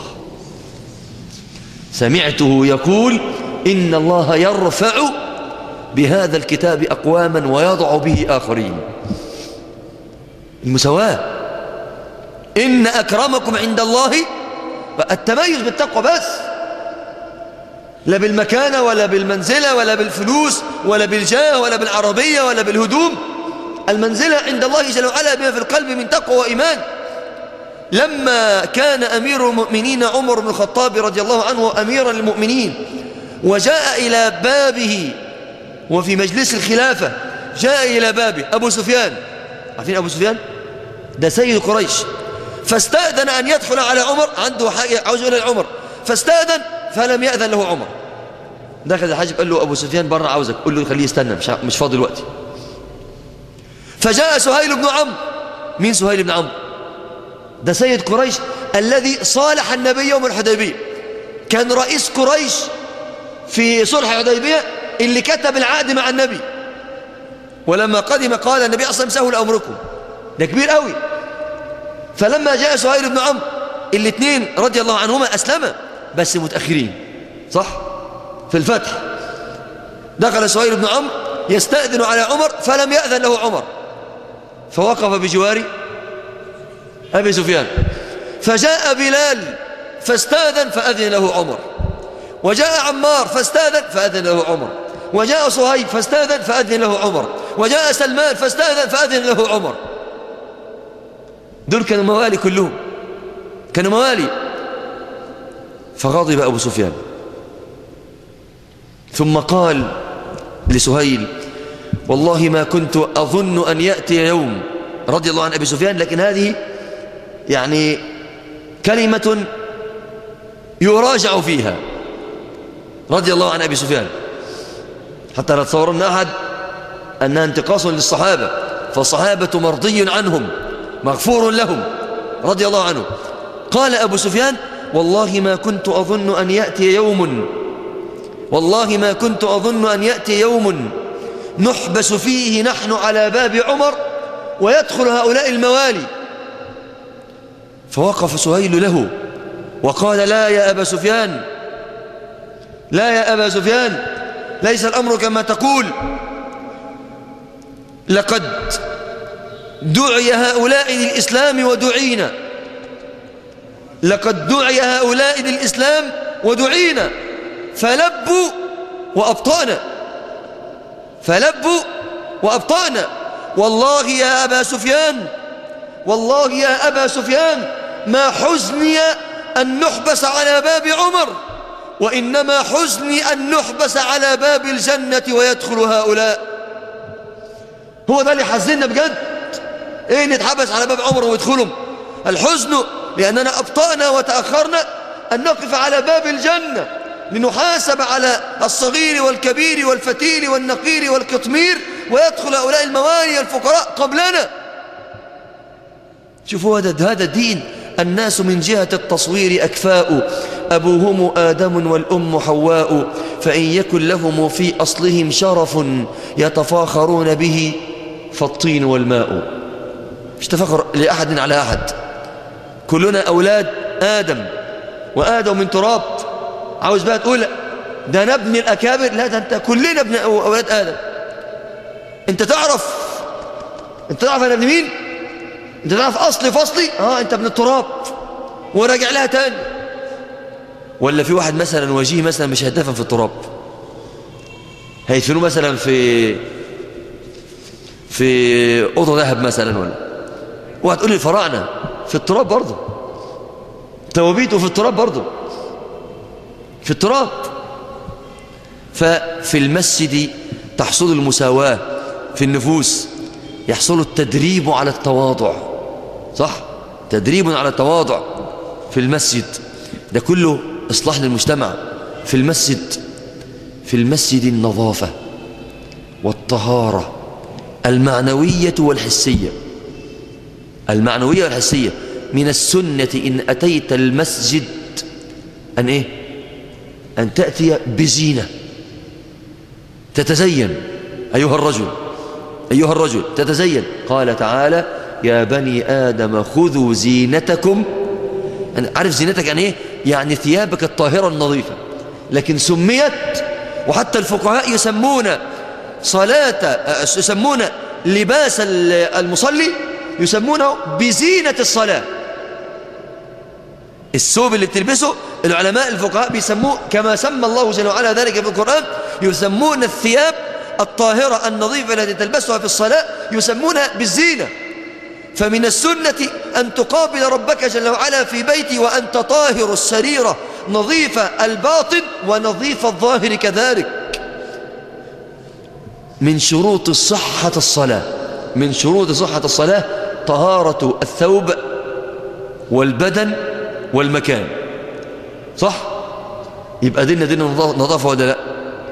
[SPEAKER 1] سمعته يقول إن الله يرفع بهذا الكتاب أقواما ويضع به آخرين المساواة إن أكرمكم عند الله التميز بالتقوى بس لا بالمكانة ولا بالمنزلة ولا بالفلوس ولا بالجاه ولا بالعربية ولا بالهدوم المنزلة عند الله جل وعلا بما في القلب من تقوى وإيمان لما كان أمير المؤمنين عمر بن الخطاب رضي الله عنه أميرا للمؤمنين وجاء إلى بابه وفي مجلس الخلافة جاء إلى بابه أبو سفيان عارفين أبو سفيان ده سيد قريش فاستأذن أن يدخل على عمر عنده حاجة عاوز يقول لعمر فاستأذن فلم يأذن له عمر دخل الحاجب قال له أبو سفيان بره عاوزك قل له خليه يستنى مش, مش فاضي دلوقتي فجاء سهيل بن عمرو مين سهيل بن عمرو ده سيد قريش الذي صالح النبي يوم الحديبية كان رئيس قريش في صلح الحديبية اللي كتب العقد مع النبي ولما قدم قال النبي أصلا سهل أمركم ده كبير قوي فلما جاء سهيل بن عمرو الاثنين رضي الله عنهما أسلما بس متأخرين صح في الفتح دخل سهيل بن عمرو يستأذن على عمر فلم يأذن له عمر فوقف بجوار أبي سفيان فجاء بلال فاستاذن فأذن له عمر وجاء عمار فاستاذن فأذن له عمر وجاء صهيب فاستاذن فأذن له عمر وجاء سلمان فاستاذن فأذن له عمر دول كانوا موالي كلهم كانوا موالي فغضب أبو سفيان ثم قال لسهيل والله ما كنت أظن أن يأتي يوم رضي الله عن أبي سفيان لكن هذه يعني كلمة يراجع فيها رضي الله عن أبي سفيان حتى لا تصورن أحد أنها انتقاص للصحابة فالصحابة مرضي عنهم مغفور لهم رضي الله عنه قال أبو سفيان والله ما كنت أظن أن يأتي يوم والله ما كنت أظن أن يأتي يوم نحبس فيه نحن على باب عمر ويدخل هؤلاء الموالي فوقف سهيل له وقال لا يا أبا سفيان لا يا أبا سفيان ليس الأمر كما تقول لقد دعي هؤلاء للإسلام ودعينا لقد دعي هؤلاء للإسلام ودعينا فلبوا وأبطأنا فلبوا وأبطأنا والله يا أبا سفيان والله يا أبا سفيان ما حزني أن نحبس على باب عمر وإنما حزني أن نحبس على باب الجنة ويدخل هؤلاء هو ده اللي حزننا بجد ايه نتحبس على باب عمر ويدخلهم الحزن لأننا أبطأنا وتأخرنا أن نقف على باب الجنة لنحاسب على الصغير والكبير والفتيل والنقير والقطمير ويدخل هؤلاء الموالي الفقراء قبلنا شوفوا هذا هذا الدين الناس من جهة التصوير أكفاء أبوهم آدم والأم حواء فإن يكن لهم في أصلهم شرف يتفاخرون به فالطين والماء مش تفخر لأحد على أحد كلنا أولاد آدم وآدم من تراب عاوز بقى تقول ده أنا ابن الأكابر لا ده أنت كلنا ابن أولاد آدم أنت تعرف أنت تعرف أنا ابن مين أنت تعرف أصلي فصلي آه أنت ابن التراب وراجع لها تاني ولا في واحد مثلا وجيه مثلا مش هيدفن في التراب هيدفنوه مثلا في في أوضة ذهب مثلا ولا وهتقول لي الفراعنة في التراب برضه توابيته في التراب برضه في التراب ففي المسجد تحصل المساواة في النفوس يحصل التدريب على التواضع صح تدريب على التواضع في المسجد ده كله إصلاح للمجتمع في المسجد في المسجد النظافة والطهارة المعنوية والحسية المعنوية والحسية من السنة إن أتيت المسجد أن إيه أن تأتي بزينة تتزين أيها الرجل أيها الرجل تتزين قال تعالى يا بني آدم خذوا زينتكم عارف زينتك يعني إيه يعني ثيابك الطاهرة النظيفة لكن سميت وحتى الفقهاء يسمون صلاة يسمون لباس المصلي يسمونه بزينة الصلاة الثوب اللي بتلبسه العلماء الفقهاء بيسموه كما سمى الله جل وعلا ذلك في القرآن يسمون الثياب الطاهرة النظيفة التي تلبسها في الصلاة يسمونها بالزينة فمن السنة أن تقابل ربك جل وعلا في بيتي وأنت طاهر السريرة نظيف الباطن ونظيف الظاهر كذلك من شروط صحة الصلاة من شروط صحة الصلاة طهارة الثوب والبدن والمكان صح يبقى دينا دينا نظافة ولا لا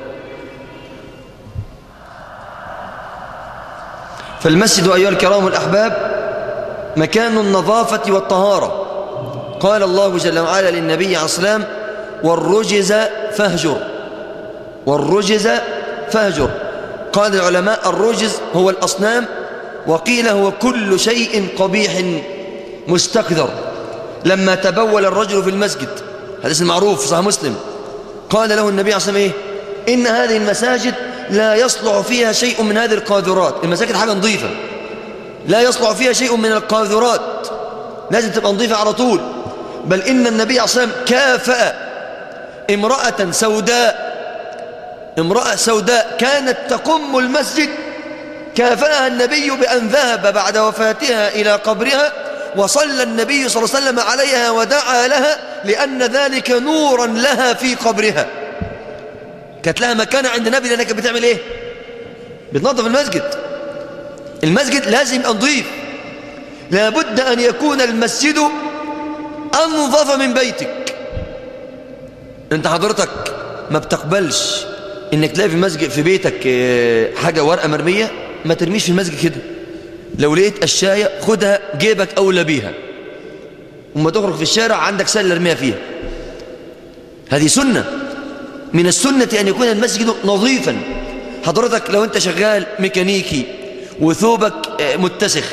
[SPEAKER 1] فالمسجد أيها الكرام الأحباب مكان النظافة والطهارة قال الله جل وعلا للنبي عليه السلام والرجز فاهجر والرجز فاهجر قال العلماء الرجز هو الأصنام وقيل هو كل شيء قبيح مستقذر لما تبول الرجل في المسجد حديث المعروف صحيح مسلم قال له النبي عليه الصلاة والسلام إيه إن هذه المساجد لا يصلح فيها شيء من هذه القاذورات المساجد حاجة نظيفة لا يصلح فيها شيء من القاذورات لازم تبقى نظيفة على طول بل إن النبي عليه الصلاة والسلام كافأ امرأة سوداء امرأة سوداء كانت تقم المسجد كافأها النبي بأن ذهب بعد وفاتها إلى قبرها وصلى النبي صلى الله عليه وسلم عليها ودعا لها لأن ذلك نورا لها في قبرها كانت لها مكانة عند النبي لأنها كانت بتعمل إيه بتنظف المسجد المسجد لازم يبقى نظيف لابد أن يكون المسجد أنظف من بيتك أنت حضرتك ما بتقبلش إنك تلاقي في المسجد في بيتك حاجة ورقة مرمية ما ترميش في المسجد كده لو لقيت الشاية خدها جيبك أولى بيها وما تخرج في الشارع عندك سلة ارميها فيها هذه سنة من السنة أن يكون المسجد نظيفا حضرتك لو أنت شغال ميكانيكي وثوبك متسخ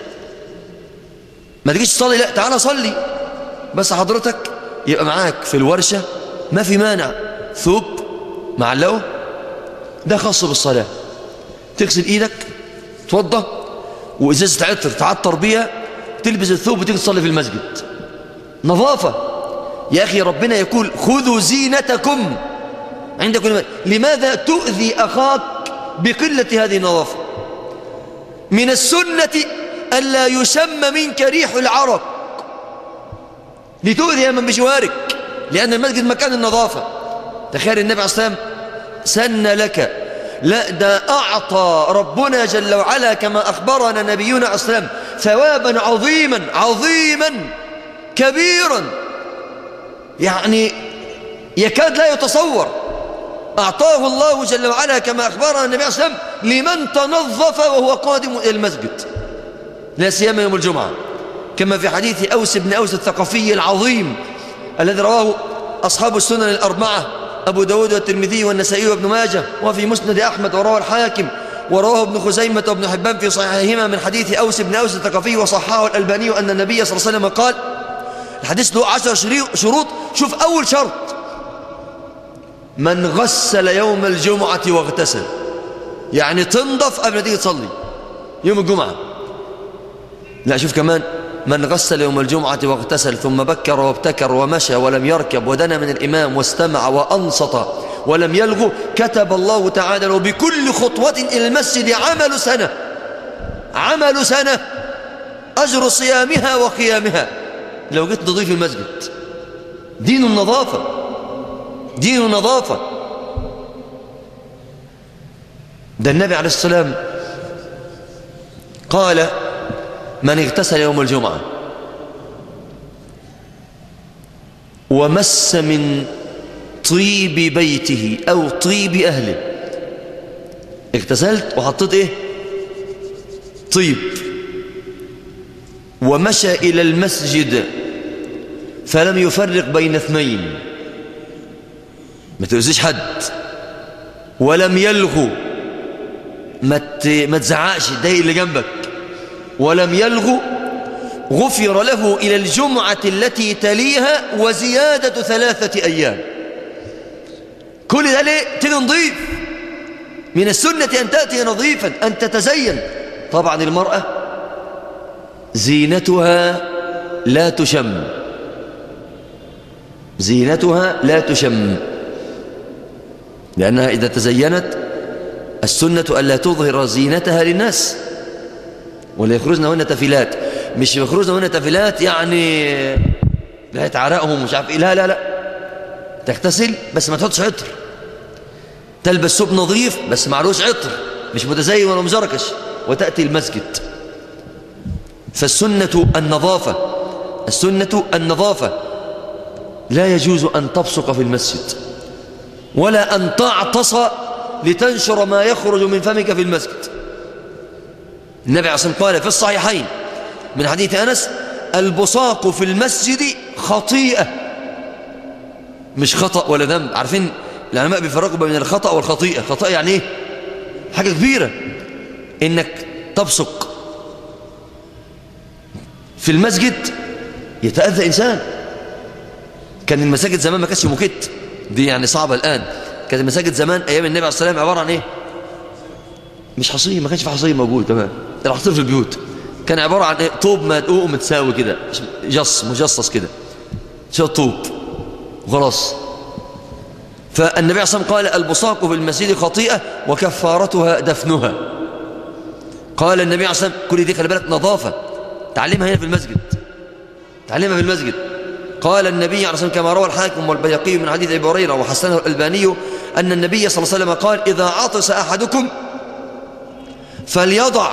[SPEAKER 1] ما تجيش تصلي لا تعالى صلي بس حضرتك يبقى معاك في الورشة ما في مانع ثوب معلقه ده خاص بالصلاة تغسل ايدك توضى وإزازة عطر تعطر بيها تلبس الثوب وتيجي تصلي في المسجد نظافة يا أخي ربنا يقول خذوا زينتكم عند كل لماذا تؤذي أخاك بقلة هذه النظافة من السنة ألا يسمى منك ريح العرق لتؤذي من بجوارك لأن المسجد مكان النظافة تخيل النبي عليه الصلاة والسلام سن لك لا ده أعطى ربنا جل وعلا كما أخبرنا نبينا عليه الصلاة والسلام ثوابا عظيما عظيما كبيرا يعني يكاد لا يتصور أعطاه الله جل وعلا كما أخبرنا النبي عليه الصلاة والسلام لمن تنظف وهو قادم إلى المسجد لا سيما يوم الجمعة كما في حديث أوس بن أوس الثقفي العظيم الذي رواه أصحاب السنن الأربعة أبو داود والترمذي والنسائي وابن ماجه وفي مسند أحمد ورواه الحاكم ورواه ابن خزيمة وابن حبان في صحيحهما من حديث أوس بن أوس الثقفي وصححه الألباني أن النبي صلى الله عليه وسلم قال الحديث له عشر شروط شوف أول شرط من غسل يوم الجمعة واغتسل يعني تنضف قبل ما تيجي تصلي يوم الجمعة لا شوف كمان من غسل يوم الجمعة واغتسل ثم بكر وابتكر ومشى ولم يركب ودنا من الإمام واستمع وأنصت ولم يلغو كتب الله تعالى له بكل خطوة إلى المسجد عمل سنة عمل سنة أجر صيامها وقيامها لو جيت تضيف المسجد دين النظافة دين النظافة ده النبي عليه السلام قال من اغتسل يوم الجمعة ومس من طيب بيته أو طيب أهله اغتسلت وحطيت ايه طيب ومشى إلى المسجد فلم يفرق بين اثنين ما تؤذيش حد ولم يلغو ما ما تزعقش الدايق اللي جنبك ولم يلغو غفر له إلى الجمعة التي تليها وزيادة ثلاثة أيام كل ده ليه تيجي نضيف من السنة أن تأتي نظيفا أن تتزين طبعا المرأة زينتها لا تشم زينتها لا تشم لأنها إذا تزينت السنة ألا تظهر زينتها للناس ولا يخرجن هن تفلات مش يخرجن هن تفلات يعني لا يتعرقهم مش عارف ايه لا لا لا تغتسل بس ما تحطش عطر تلبس ثوب نظيف بس معلوش عطر مش متزين ولا مزركش وتأتي المسجد فالسنة النظافة السنة النظافة لا يجوز أن تبصق في المسجد ولا أن تعطس لتنشر ما يخرج من فمك في المسجد النبي عليه الصلاة والسلام قال في الصحيحين من حديث أنس البصاق في المسجد خطيئة مش خطأ ولا ذنب عارفين العلماء بيفرقوا بين الخطأ والخطيئة خطأ يعني ايه حاجة كبيرة انك تبصق في المسجد يتأذى إنسان كان المساجد زمان ما كانش موكيت دي يعني صعبة الآن كانت المساجد زمان أيام النبي عليه الصلاة والسلام عبارة عن إيه مش حصير ما كانش في حصير موجود تمام الحصير في البيوت كان عبارة عن إيه طوب مدقوق متساوي كده جص مجصص كده شو طوب وخلاص فالنبي عليه الصلاة والسلام قال البصاق في المسجد خطيئة وكفارتها دفنها قال النبي عليه الصلاة والسلام كل دي خلي بالك نظافة تعلمها هنا في المسجد تعلمها في المسجد قال النبي عليه الصلاة والسلام كما روى الحاكم والبيقي من حديث أبي هريرة وحسنه الألباني أن النبي صلى الله عليه وسلم قال إذا عطس أحدكم فليضع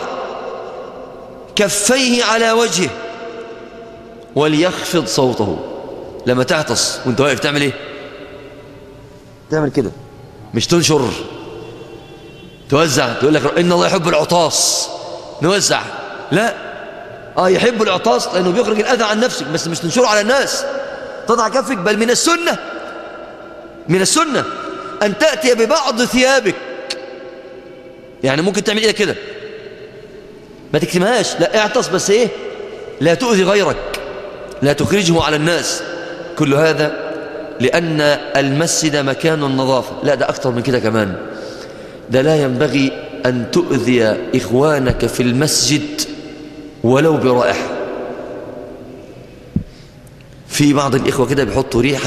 [SPEAKER 1] كفيه على وجهه وليخفض صوته لما تعطس وانت واقف تعمل ايه تعمل كده مش تنشر توزع تقول لك ان الله يحب العطاس نوزع لا اه يحب العطاس لانه بيخرج الاذى عن نفسك بس مش تنشره على الناس تضع كفك بل من السنه من السنه ان تاتي ببعض ثيابك يعني ممكن تعمل ايه كده ما تكتمهاش لا اعطس بس ايه لا تؤذي غيرك لا تخرجه على الناس كل هذا لأن المسجد مكان النظافة لا ده أكثر من كده كمان ده لا ينبغي أن تؤذي إخوانك في المسجد ولو برائحة في بعض الإخوة كده بيحطوا ريحة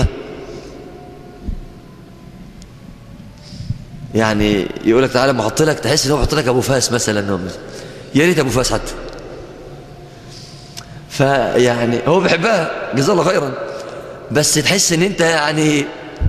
[SPEAKER 1] يعني يقول لك تعالى ما احط لك تحس ان هو بيحط لك ابو فاس مثلا يا ريت ابو فاس حتى فيعني هو بيحبها جزاه الله خيرا بس تحس ان انت يعني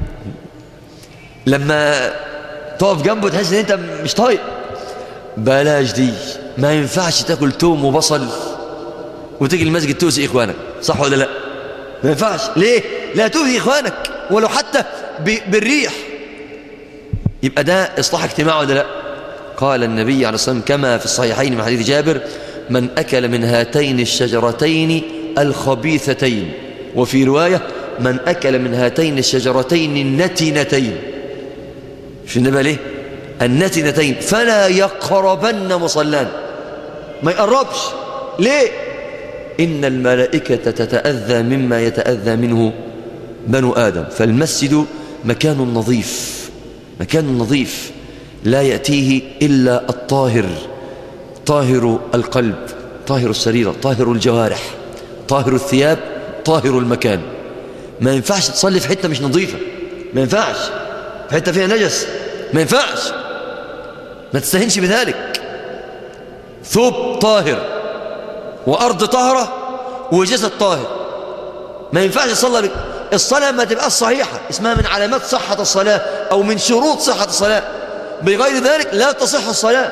[SPEAKER 1] لما تقف جنبه تحس ان انت مش طايق بلاش دي ما ينفعش تاكل توم وبصل وتيجي المسجد تؤذي اخوانك صح ولا لا ما ينفعش ليه لا تؤذي اخوانك ولو حتى بالريح يبقى ده اصلاح اجتماع ولا لا قال النبي عليه الصلاه والسلام كما في الصحيحين من حديث جابر من اكل من هاتين الشجرتين الخبيثتين وفي روايه من أكل من هاتين الشجرتين النتنتين شو النبي ليه النتنتين فلا يقربن مصلان ما يقربش ليه إن الملائكة تتأذى مما يتأذى منه بنو آدم فالمسجد مكان نظيف مكان نظيف لا يأتيه إلا الطاهر طاهر القلب طاهر السريرة طاهر الجوارح طاهر الثياب طاهر المكان ما ينفعش تصلي في حتة مش نظيفة ما ينفعش في حتة فيها نجس ما ينفعش ما تستهنش بذلك ثوب طاهر وأرض طاهرة وجسد طاهر ما ينفعش تصلي الصلاة ما تبقى صحيحة اسمها من علامات صحة الصلاة أو من شروط صحة الصلاة بغير ذلك لا تصح الصلاة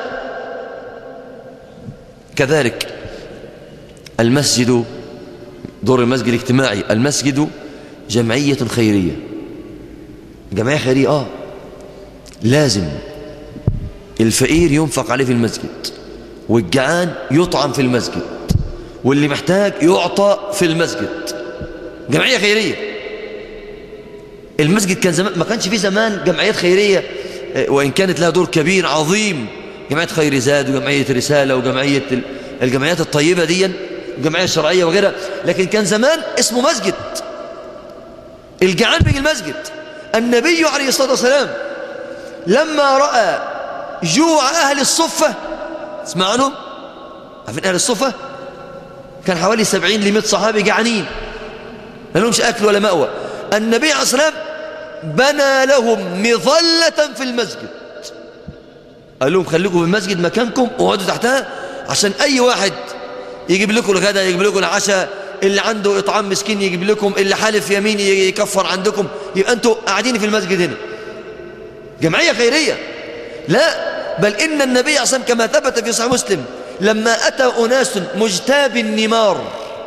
[SPEAKER 1] كذلك المسجد دور المسجد الاجتماعي المسجد جمعية خيرية جمعية خيرية آه لازم الفقير ينفق عليه في المسجد والجعان يطعم في المسجد واللي محتاج يعطى في المسجد جمعية خيرية المسجد كان زمان ما كانش فيه زمان جمعيات خيرية وإن كانت لها دور كبير عظيم جمعية خير زاد وجمعية رسالة وجمعية الجمعيات الطيبة دي الجمعية الشرعية وغيرها لكن كان زمان اسمه مسجد الجعان بيجي المسجد النبي عليه الصلاة والسلام لما رأى جوع أهل الصفة اسمع عنهم عارفين أهل الصفة كان حوالي سبعين لمئة صحابي جعانين ما لهمش أكل ولا مأوى النبي عليه الصلاة والسلام بنى لهم مظلة في المسجد قال لهم خليكم في المسجد مكانكم وقعدوا تحتها عشان أي واحد يجيب لكم الغداء يجيب لكم العشاء اللي عنده إطعام مسكين يجيب لكم اللي حالف يمين يكفر عندكم يبقى أنتوا قاعدين في المسجد هنا جمعية خيرية لا بل إن النبي صلى الله عليه وسلم كما ثبت في صحيح مسلم لما أتى أناس مجتاب النمار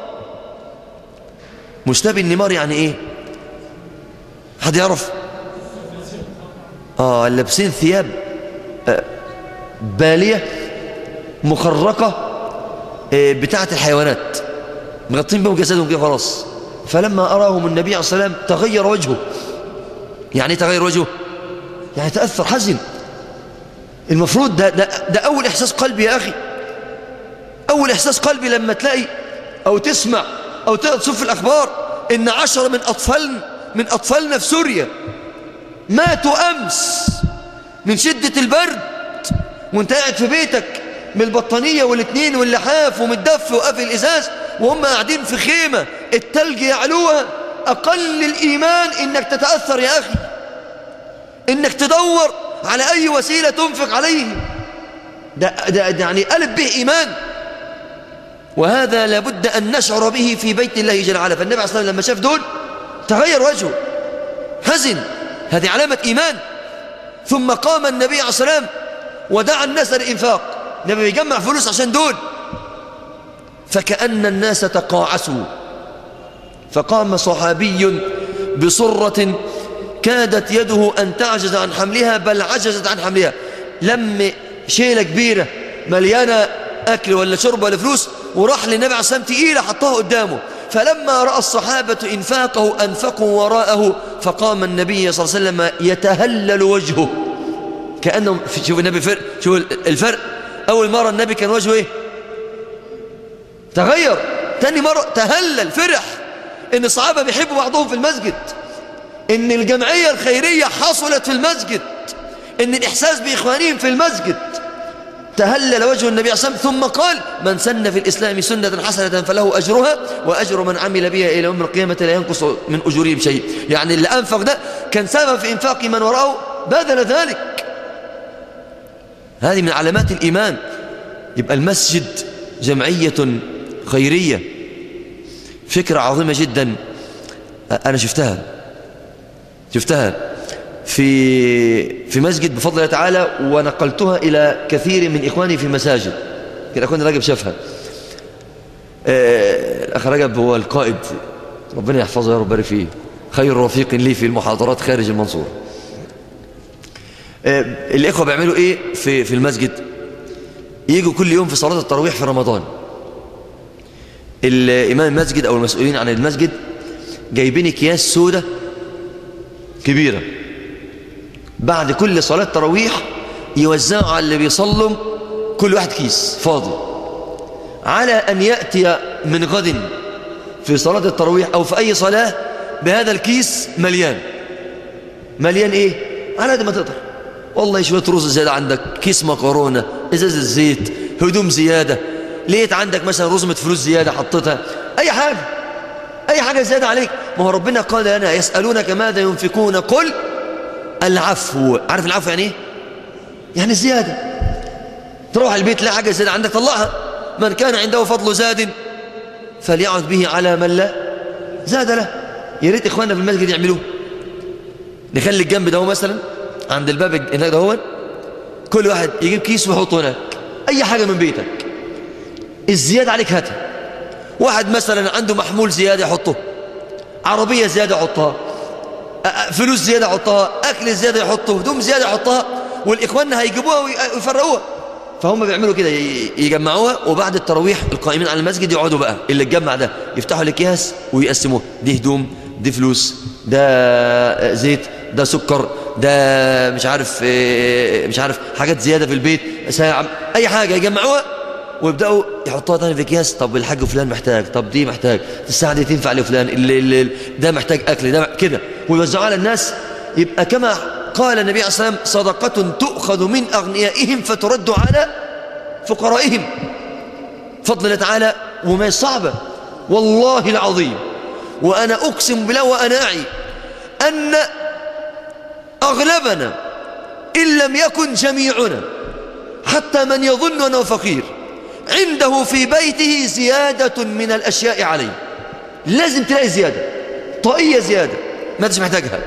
[SPEAKER 1] مجتاب النمار يعني إيه حد يعرف آه لابسين ثياب آه بالية مخرقة آه بتاعة الحيوانات مغطين بهم جسدهم كده خلاص فلما أراهم النبي عليه الصلاة والسلام تغير وجهه يعني تغير وجهه يعني تأثر حزن المفروض ده, ده, ده أول إحساس قلبي يا أخي أول إحساس قلبي لما تلاقي أو تسمع أو تشوف في الأخبار إن عشرة من أطفال من أطفالنا في سوريا ماتوا أمس من شدة البرد وانت قاعد في بيتك من البطانية والاثنين واللحاف ومتدف وقافل الإزاز وهم قاعدين في خيمة التلج يعلوها أقل الإيمان إنك تتأثر يا أخي إنك تدور على أي وسيلة تنفق عليهم ده, ده, ده يعني ألف به إيمان وهذا لابد أن نشعر به في بيت الله جل وعلا فالنبي عليه الصلاة والسلام لما شاف دول تغير وجهه حزن هذه علامة إيمان ثم قام النبي عليه الصلاة والسلام ودعا الناس للإنفاق النبي يجمع فلوس عشان دول فكأن الناس تقاعسوا فقام صحابي بصرة كادت يده أن تعجز عن حملها بل عجزت عن حملها لم شيلة كبيرة مليانة أكل ولا شرب ولا فلوس وراح للنبي عليه الصلاة والسلام تقيلة حطها قدامه فلما رأى الصحابة إنفاقه أنفقوا وراءه فقام النبي صلى الله عليه وسلم يتهلل وجهه كأنهم شوف النبي فرق شوف الفرق أول مرة النبي كان وجهه إيه تغير تاني مرة تهلل فرح إن الصحابة بيحبوا بعضهم في المسجد إن الجمعية الخيرية حصلت في المسجد إن الإحساس بإخوانهم في المسجد تهلل وجه النبي صلى الله عليه وسلم ثم قال من سن في الإسلام سنة حسنة فله أجرها وأجر من عمل بها إلى يوم القيامة لا ينقص من أجورهم شيء يعني اللي أنفق ده كان سبب في إنفاق من وراءه بذل ذلك هذه من علامات الإيمان يبقى المسجد جمعية خيرية فكرة عظيمة جدا أنا شفتها شفتها في في مسجد بفضل الله تعالى ونقلتها إلى كثير من إخواني في مساجد كان أخواني رجب شافها الأخ رجب هو القائد ربنا يحفظه يا رب بارك فيه خير رفيق لي في المحاضرات خارج المنصورة الإخوة بيعملوا إيه في في المسجد يجوا كل يوم في صلاة التراويح في رمضان الإمام المسجد أو المسؤولين عن المسجد جايبين أكياس سودة كبيرة بعد كل صلاة تراويح يوزعوا على اللي بيصلوا كل واحد كيس فاضي على أن يأتي من غد في صلاة التراويح أو في أي صلاة بهذا الكيس مليان مليان إيه؟ على قد ما تقدر والله شوية رز زيادة عندك كيس مكرونة إزاز الزيت هدوم زيادة لقيت عندك مثلا رزمة فلوس زيادة حطيتها أي حاجة أي حاجة زيادة عليك ما هو ربنا قال لنا يسألونك ماذا ينفقون قل العفو عارف العفو يعني ايه يعني الزيادة تروح البيت تلاقي حاجة زيادة عندك طلعها من كان عنده فضل زاد فليعد به على من لا زاد له يا ريت اخواننا في المسجد يعملوه نخلي الجنب ده مثلا عند الباب هناك ده كل واحد يجيب كيس ويحطه هناك اي حاجة من بيتك الزيادة عليك هاتها واحد مثلا عنده محمول زيادة يحطه عربية زيادة يحطها فلوس زيادة يحطها أكل زيادة يحطه هدوم زيادة يحطها والإخواننا هيجيبوها ويفرقوها فهم بيعملوا كده يجمعوها وبعد التراويح القائمين على المسجد يقعدوا بقى اللي اتجمع ده يفتحوا الأكياس ويقسموه دي هدوم دي فلوس ده زيت ده سكر ده مش عارف مش عارف حاجات زيادة في البيت ساعة أي حاجة يجمعوها ويبداوا يحطوها تاني في اكياس طب الحاج فلان محتاج طب دي محتاج الساعه دي تنفع لفلان اللي اللي ده محتاج اكل ده كده ويوزعوها على الناس يبقى كما قال النبي عليه الصلاه والسلام صدقه تؤخذ من اغنيائهم فترد على فقرائهم فضل الله تعالى وما صعبه والله العظيم وانا اقسم بالله وانا اعي ان اغلبنا ان لم يكن جميعنا حتى من يظن انه فقير عنده في بيته زيادة من الأشياء عليه لازم تلاقي زيادة طاقية زيادة ما انتش محتاجها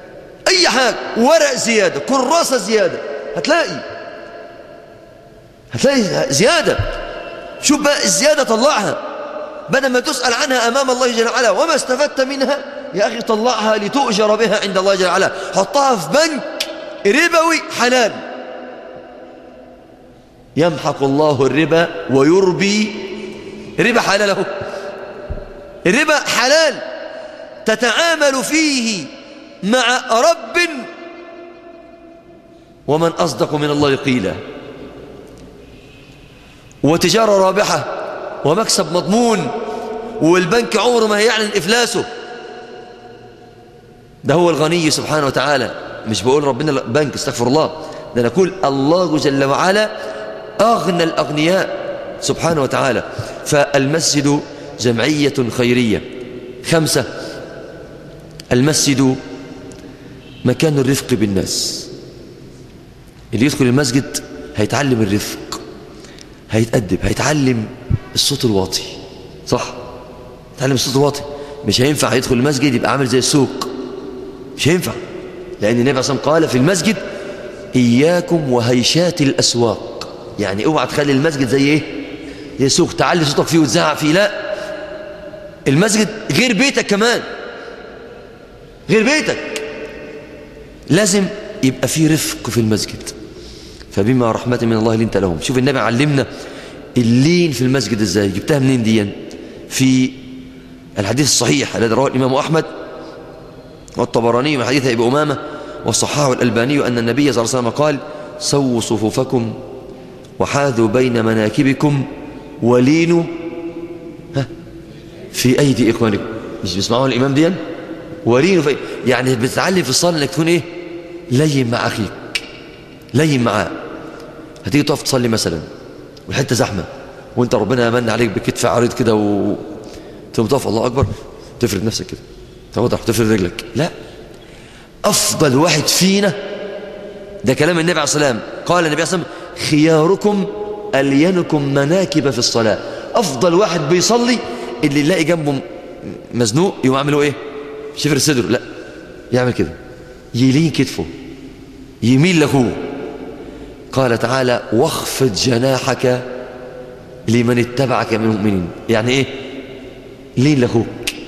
[SPEAKER 1] أي حاجة ورق زيادة كراسة زيادة هتلاقي هتلاقي زيادة شوف بقى الزيادة طلعها بدل ما تسأل عنها أمام الله جل وعلا وما استفدت منها يا أخي طلعها لتؤجر بها عند الله جل وعلا حطها في بنك ربوي حلال يمحق الله الربا ويربي ربا حلاله الربا حلال تتعامل فيه مع رب ومن أصدق من الله قيلا وتجارة رابحة ومكسب مضمون والبنك عمره ما هيعلن إفلاسه ده هو الغني سبحانه وتعالى مش بقول ربنا بنك استغفر الله ده نقول الله جل وعلا أغنى الأغنياء سبحانه وتعالى فالمسجد جمعية خيرية خمسة المسجد مكان الرفق بالناس اللي يدخل المسجد هيتعلم الرفق هيتأدب هيتعلم الصوت الواطي صح يتعلم الصوت الواطي مش هينفع يدخل المسجد يبقى عامل زي السوق مش هينفع لأن النبي صلى الله عليه وسلم قال في المسجد إياكم وهيشات الأسواق يعني اوعى تخلي المسجد زي ايه زي سوق تعلي صوتك فيه وتزعق فيه لا المسجد غير بيتك كمان غير بيتك لازم يبقى فيه رفق في المسجد فبما رحمة من الله لنت لهم شوف النبي علمنا اللين في المسجد ازاي جبتها منين دي في الحديث الصحيح الذي رواه الإمام أحمد والطبراني من حديث أبي أمامة وصححه الألباني أن النبي صلى الله عليه وسلم قال سووا صفوفكم وحاذوا بين مناكبكم ولينوا ها في أيدي إخوانكم مش بيسمعون الإمام دي ولينوا في يعني بتتعلم في الصلاة أنك تكون إيه لين مع أخيك لين معاه هتيجي تقف تصلي مثلا والحتة زحمة وانت ربنا يمن عليك بكتف عريض كده و تقوم تقف الله أكبر تفرد نفسك كده توضح تفرد رجلك لا أفضل واحد فينا ده كلام النبي عليه الصلاة والسلام قال النبي عليه الصلاة والسلام خياركم ألينكم مناكب في الصلاة أفضل واحد بيصلي اللي يلاقي جنبه مزنوق يقوم عامله إيه شفر صدره لا يعمل كده يلين كتفه يميل لاخوه قال تعالى واخفض جناحك لمن اتبعك من المؤمنين يعني ايه لين لاخوك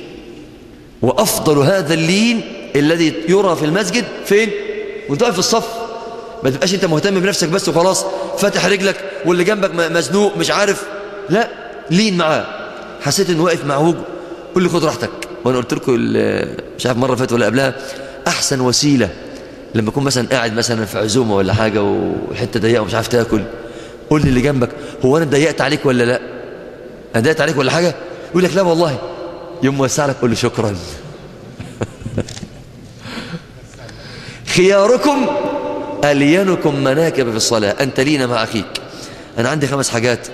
[SPEAKER 1] وافضل هذا اللين الذي يرى في المسجد فين وانت واقف في الصف ما تبقاش انت مهتم بنفسك بس وخلاص فاتح رجلك واللي جنبك مزنوق مش عارف لا لين معاه حسيت انه واقف معوج قول لي خد راحتك وانا قلت لكم مش عارف مره فاتت ولا قبلها احسن وسيله لما اكون مثلا قاعد مثلا في عزومه ولا حاجه والحته ضيقه ومش عارف تاكل قول لي اللي جنبك هو انا ضيقت عليك ولا لا انا ضيقت عليك ولا حاجه يقول لك لا والله يوم وسع لك قول له شكرا خياركم الينكم مناكب في الصلاه انت لينا مع اخيك انا عندي خمس حاجات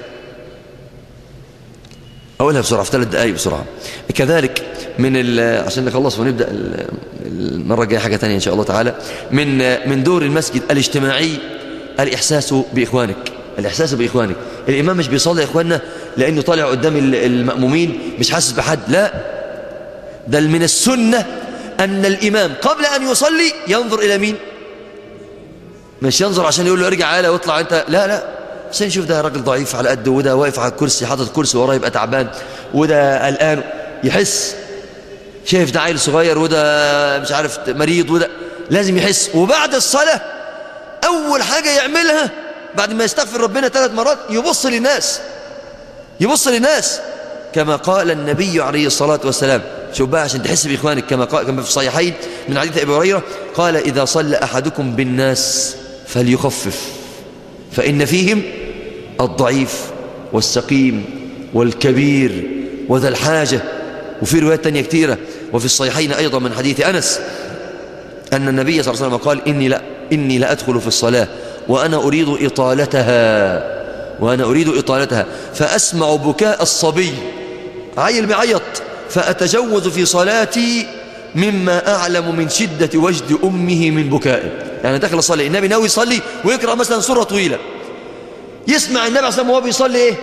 [SPEAKER 1] اقولها بسرعه في ثلاث دقائق بسرعه كذلك من عشان نخلص ونبدا المره الجايه حاجه ثانيه ان شاء الله تعالى من من دور المسجد الاجتماعي الاحساس باخوانك الاحساس باخوانك الامام مش بيصلي يا اخواننا لانه طالع قدام المامومين مش حاسس بحد لا ده من السنه ان الامام قبل ان يصلي ينظر الى مين مش ينظر عشان يقول له ارجع يالا واطلع انت لا لا عشان يشوف ده راجل ضعيف على قده وده واقف على الكرسي حاطط كرسي وراه يبقى تعبان وده قلقان يحس شايف ده عيل صغير وده مش عارف مريض وده لازم يحس وبعد الصلاة أول حاجة يعملها بعد ما يستغفر ربنا ثلاث مرات يبص للناس يبص للناس كما قال النبي عليه الصلاة والسلام شوف بقى عشان تحس بإخوانك كما قال كما في الصحيحين من حديث أبي هريرة قال إذا صلى أحدكم بالناس فليخفف فإن فيهم الضعيف والسقيم والكبير وذا الحاجة وفي روايات تانية كثيرة وفي الصحيحين أيضا من حديث أنس أن النبي صلى الله عليه وسلم قال إني لا, إني لا أدخل في الصلاة وأنا أريد إطالتها وأنا أريد إطالتها فأسمع بكاء الصبي عيل بيعيط فأتجوز في صلاتي مما أعلم من شدة وجد أمه من بكائه يعني داخل الصلاة النبي ناوي يصلي ويقرأ مثلا سورة طويلة يسمع النبي عليه الصلاة والسلام وهو بيصلي إيه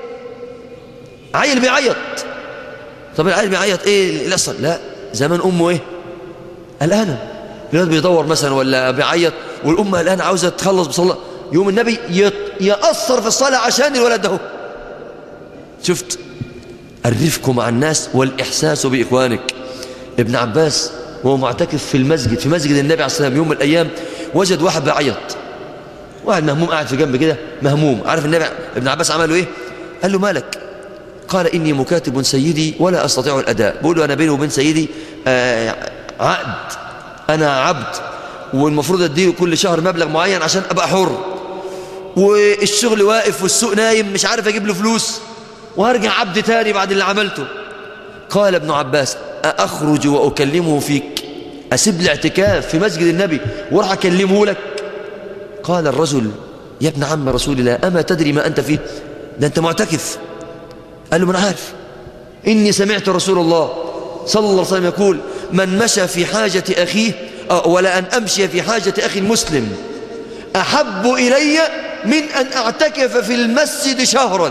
[SPEAKER 1] عيل بيعيط طب العيل بيعيط ايه اللي يحصل لا زمان امه ايه قلقانه الولاد بيدور مثلا ولا بيعيط والام قلقانه عاوزه تخلص بصلاه يوم النبي يأثر في الصلاة عشان الولد ده شفت الرفق مع الناس والإحساس بإخوانك ابن عباس وهو معتكف في المسجد في مسجد النبي عليه الصلاة والسلام يوم من الأيام وجد واحد بيعيط واحد مهموم قاعد في جنب كده مهموم عارف النبي ابن عباس عمل له ايه قال له مالك قال إني مكاتب سيدي ولا أستطيع الأداء بقول له أنا بيني وبين سيدي آه عقد أنا عبد والمفروض أديه كل شهر مبلغ معين عشان أبقى حر والشغل واقف والسوق نايم مش عارف أجيب له فلوس وهرجع عبد تاني بعد اللي عملته قال ابن عباس أخرج وأكلمه فيك أسيب لي اعتكاف في مسجد النبي وراح أكلمه لك قال الرجل يا ابن عم رسول الله أما تدري ما أنت فيه ده أنت معتكف قال له من عارف إني سمعت رسول الله صلى الله عليه وسلم يقول من مشى في حاجة أخيه ولا أن أمشي في حاجة أخي المسلم أحب إلي من أن أعتكف في المسجد شهرا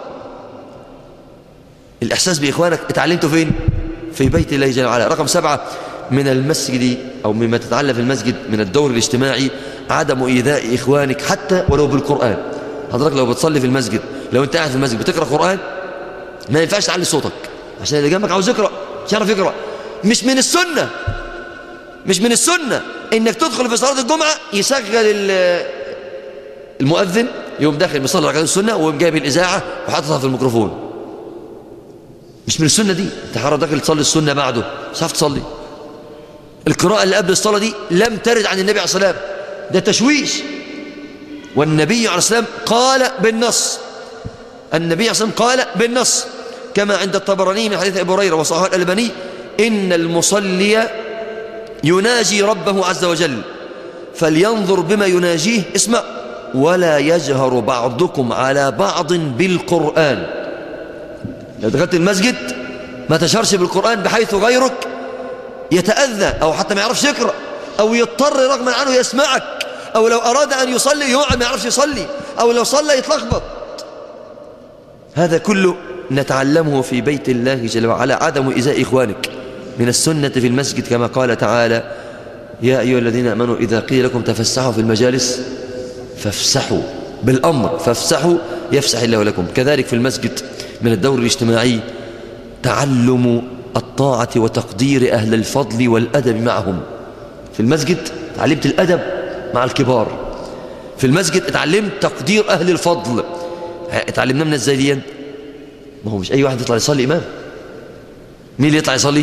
[SPEAKER 1] الإحساس بإخوانك اتعلمته فين؟ في بيت الله جل وعلا رقم سبعة من المسجد أو مما تتعلم في المسجد من الدور الاجتماعي عدم إيذاء إخوانك حتى ولو بالقرآن حضرتك لو بتصلي في المسجد لو أنت قاعد في المسجد بتقرأ قرآن ما ينفعش تعلي صوتك عشان اللي جنبك عاوز يقرأ مش عارف يقرأ مش من السنة مش من السنة إنك تدخل في صلاة الجمعة يشغل المؤذن يوم داخل بيصلي ركعتين السنة ويقوم جايب الإذاعة وحاططها في الميكروفون مش من السنة دي انت حرة داخل تصلي السنة بعده مش عارف تصلي القراءة اللي قبل الصلاة دي لم ترد عن النبي عليه الصلاة والسلام ده تشويش والنبي عليه الصلاة والسلام قال بالنص النبي عليه الصلاة والسلام قال بالنص كما عند الطبراني من حديث أبو هريرة وصححه الألباني إن المصلي يناجي ربه عز وجل فلينظر بما يناجيه اسمع ولا يجهر بعضكم على بعض بالقرآن لو دخلت المسجد ما تشهرش بالقرآن بحيث غيرك يتأذى أو حتى ما يعرفش يقرأ أو يضطر رغم عنه يسمعك أو لو أراد أن يصلي يقعد ما يعرفش يصلي أو لو صلى يتلخبط هذا كله نتعلمه في بيت الله جل وعلا عدم إزاء إخوانك من السنة في المسجد كما قال تعالى يا أيها الذين أمنوا إذا قيل لكم تفسحوا في المجالس فافسحوا بالأمر فافسحوا يفسح الله لكم كذلك في المسجد من الدور الاجتماعي تعلم الطاعة وتقدير أهل الفضل والأدب معهم في المسجد تعلمت الأدب مع الكبار في المسجد اتعلمت تقدير أهل الفضل اتعلمنا من الزيدين ما هو مش أي واحد يطلع يصلي إمام مين اللي يطلع يصلي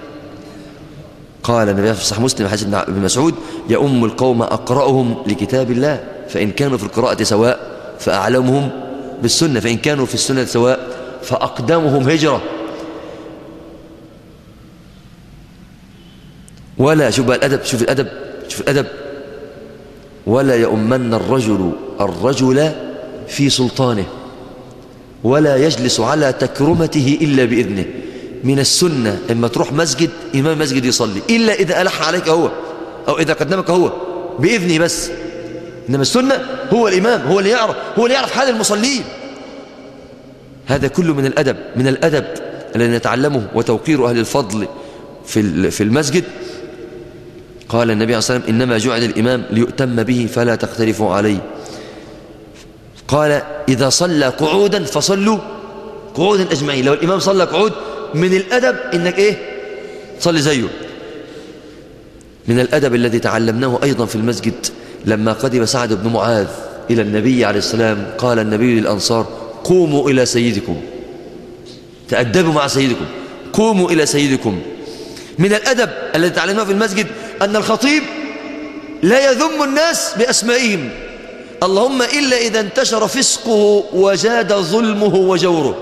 [SPEAKER 1] قال النبي في صحيح مسلم حديث ابن مسعود يؤم القوم أقرأهم لكتاب الله فإن كانوا في القراءة سواء فأعلمهم بالسنة فإن كانوا في السنة سواء فأقدمهم هجرة ولا شوف الأدب شوف الأدب شوف الأدب ولا يؤمن الرجل الرجل في سلطانه ولا يجلس على تكرمته إلا بإذنه من السنة إما تروح مسجد إمام مسجد يصلي إلا إذا ألح عليك هو أو إذا قدمك هو بإذنه بس إنما السنة هو الإمام هو اللي يعرف هو اللي يعرف حال المصلين هذا كله من الأدب من الأدب الذي نتعلمه وتوقير أهل الفضل في في المسجد قال النبي عليه الصلاة والسلام إنما جعل الإمام ليؤتم به فلا تختلفوا عليه قال إذا صلى قعودا فصلوا قعودا أجمعين لو الإمام صلى قعود من الأدب إنك إيه صلي زيه من الأدب الذي تعلمناه أيضا في المسجد لما قدم سعد بن معاذ إلى النبي عليه السلام قال النبي للأنصار قوموا إلى سيدكم تأدبوا مع سيدكم قوموا إلى سيدكم من الأدب الذي تعلمناه في المسجد أن الخطيب لا يذم الناس بأسمائهم اللهم إلا إذا انتشر فسقه وزاد ظلمه وجوره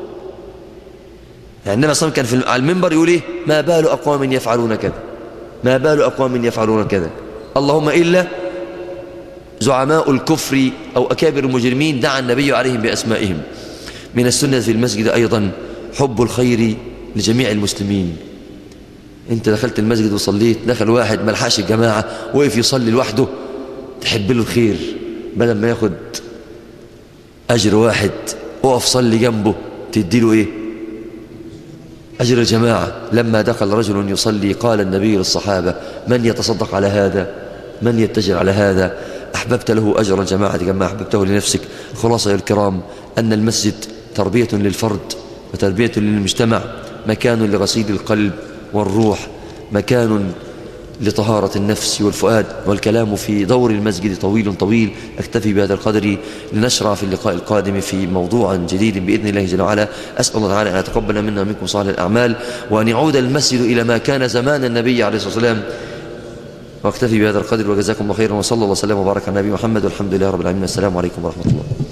[SPEAKER 1] يعني النبي صلى الله عليه وسلم كان على المنبر يقول إيه ما بال أقوام يفعلون كذا ما بال أقوام يفعلون كذا اللهم إلا زعماء الكفر أو أكابر المجرمين دعا النبي عليهم بأسمائهم من السنة في المسجد أيضا حب الخير لجميع المسلمين انت دخلت المسجد وصليت دخل واحد ما لحقش الجماعة وقف يصلي لوحده تحب له الخير بدل ما ياخد أجر واحد وقف صلي جنبه تدي له إيه أجر الجماعة لما دخل رجل يصلي قال النبي للصحابة من يتصدق على هذا من يتجر على هذا أحببت له أجر الجماعة كما أحببته لنفسك خلاصة الكرام أن المسجد تربية للفرد وتربية للمجتمع مكان لغسيل القلب والروح مكان لطهارة النفس والفؤاد والكلام في دور المسجد طويل طويل أكتفي بهذا القدر لنشرع في اللقاء القادم في موضوع جديد بإذن الله جل وعلا أسأل الله تعالى أن يتقبل منا ومنكم صالح الأعمال وأن يعود المسجد إلى ما كان زمان النبي عليه الصلاة والسلام واكتفي بهذا القدر وجزاكم الله خيرا وصلى الله وسلم وبارك على النبي محمد والحمد لله رب العالمين السلام عليكم ورحمة الله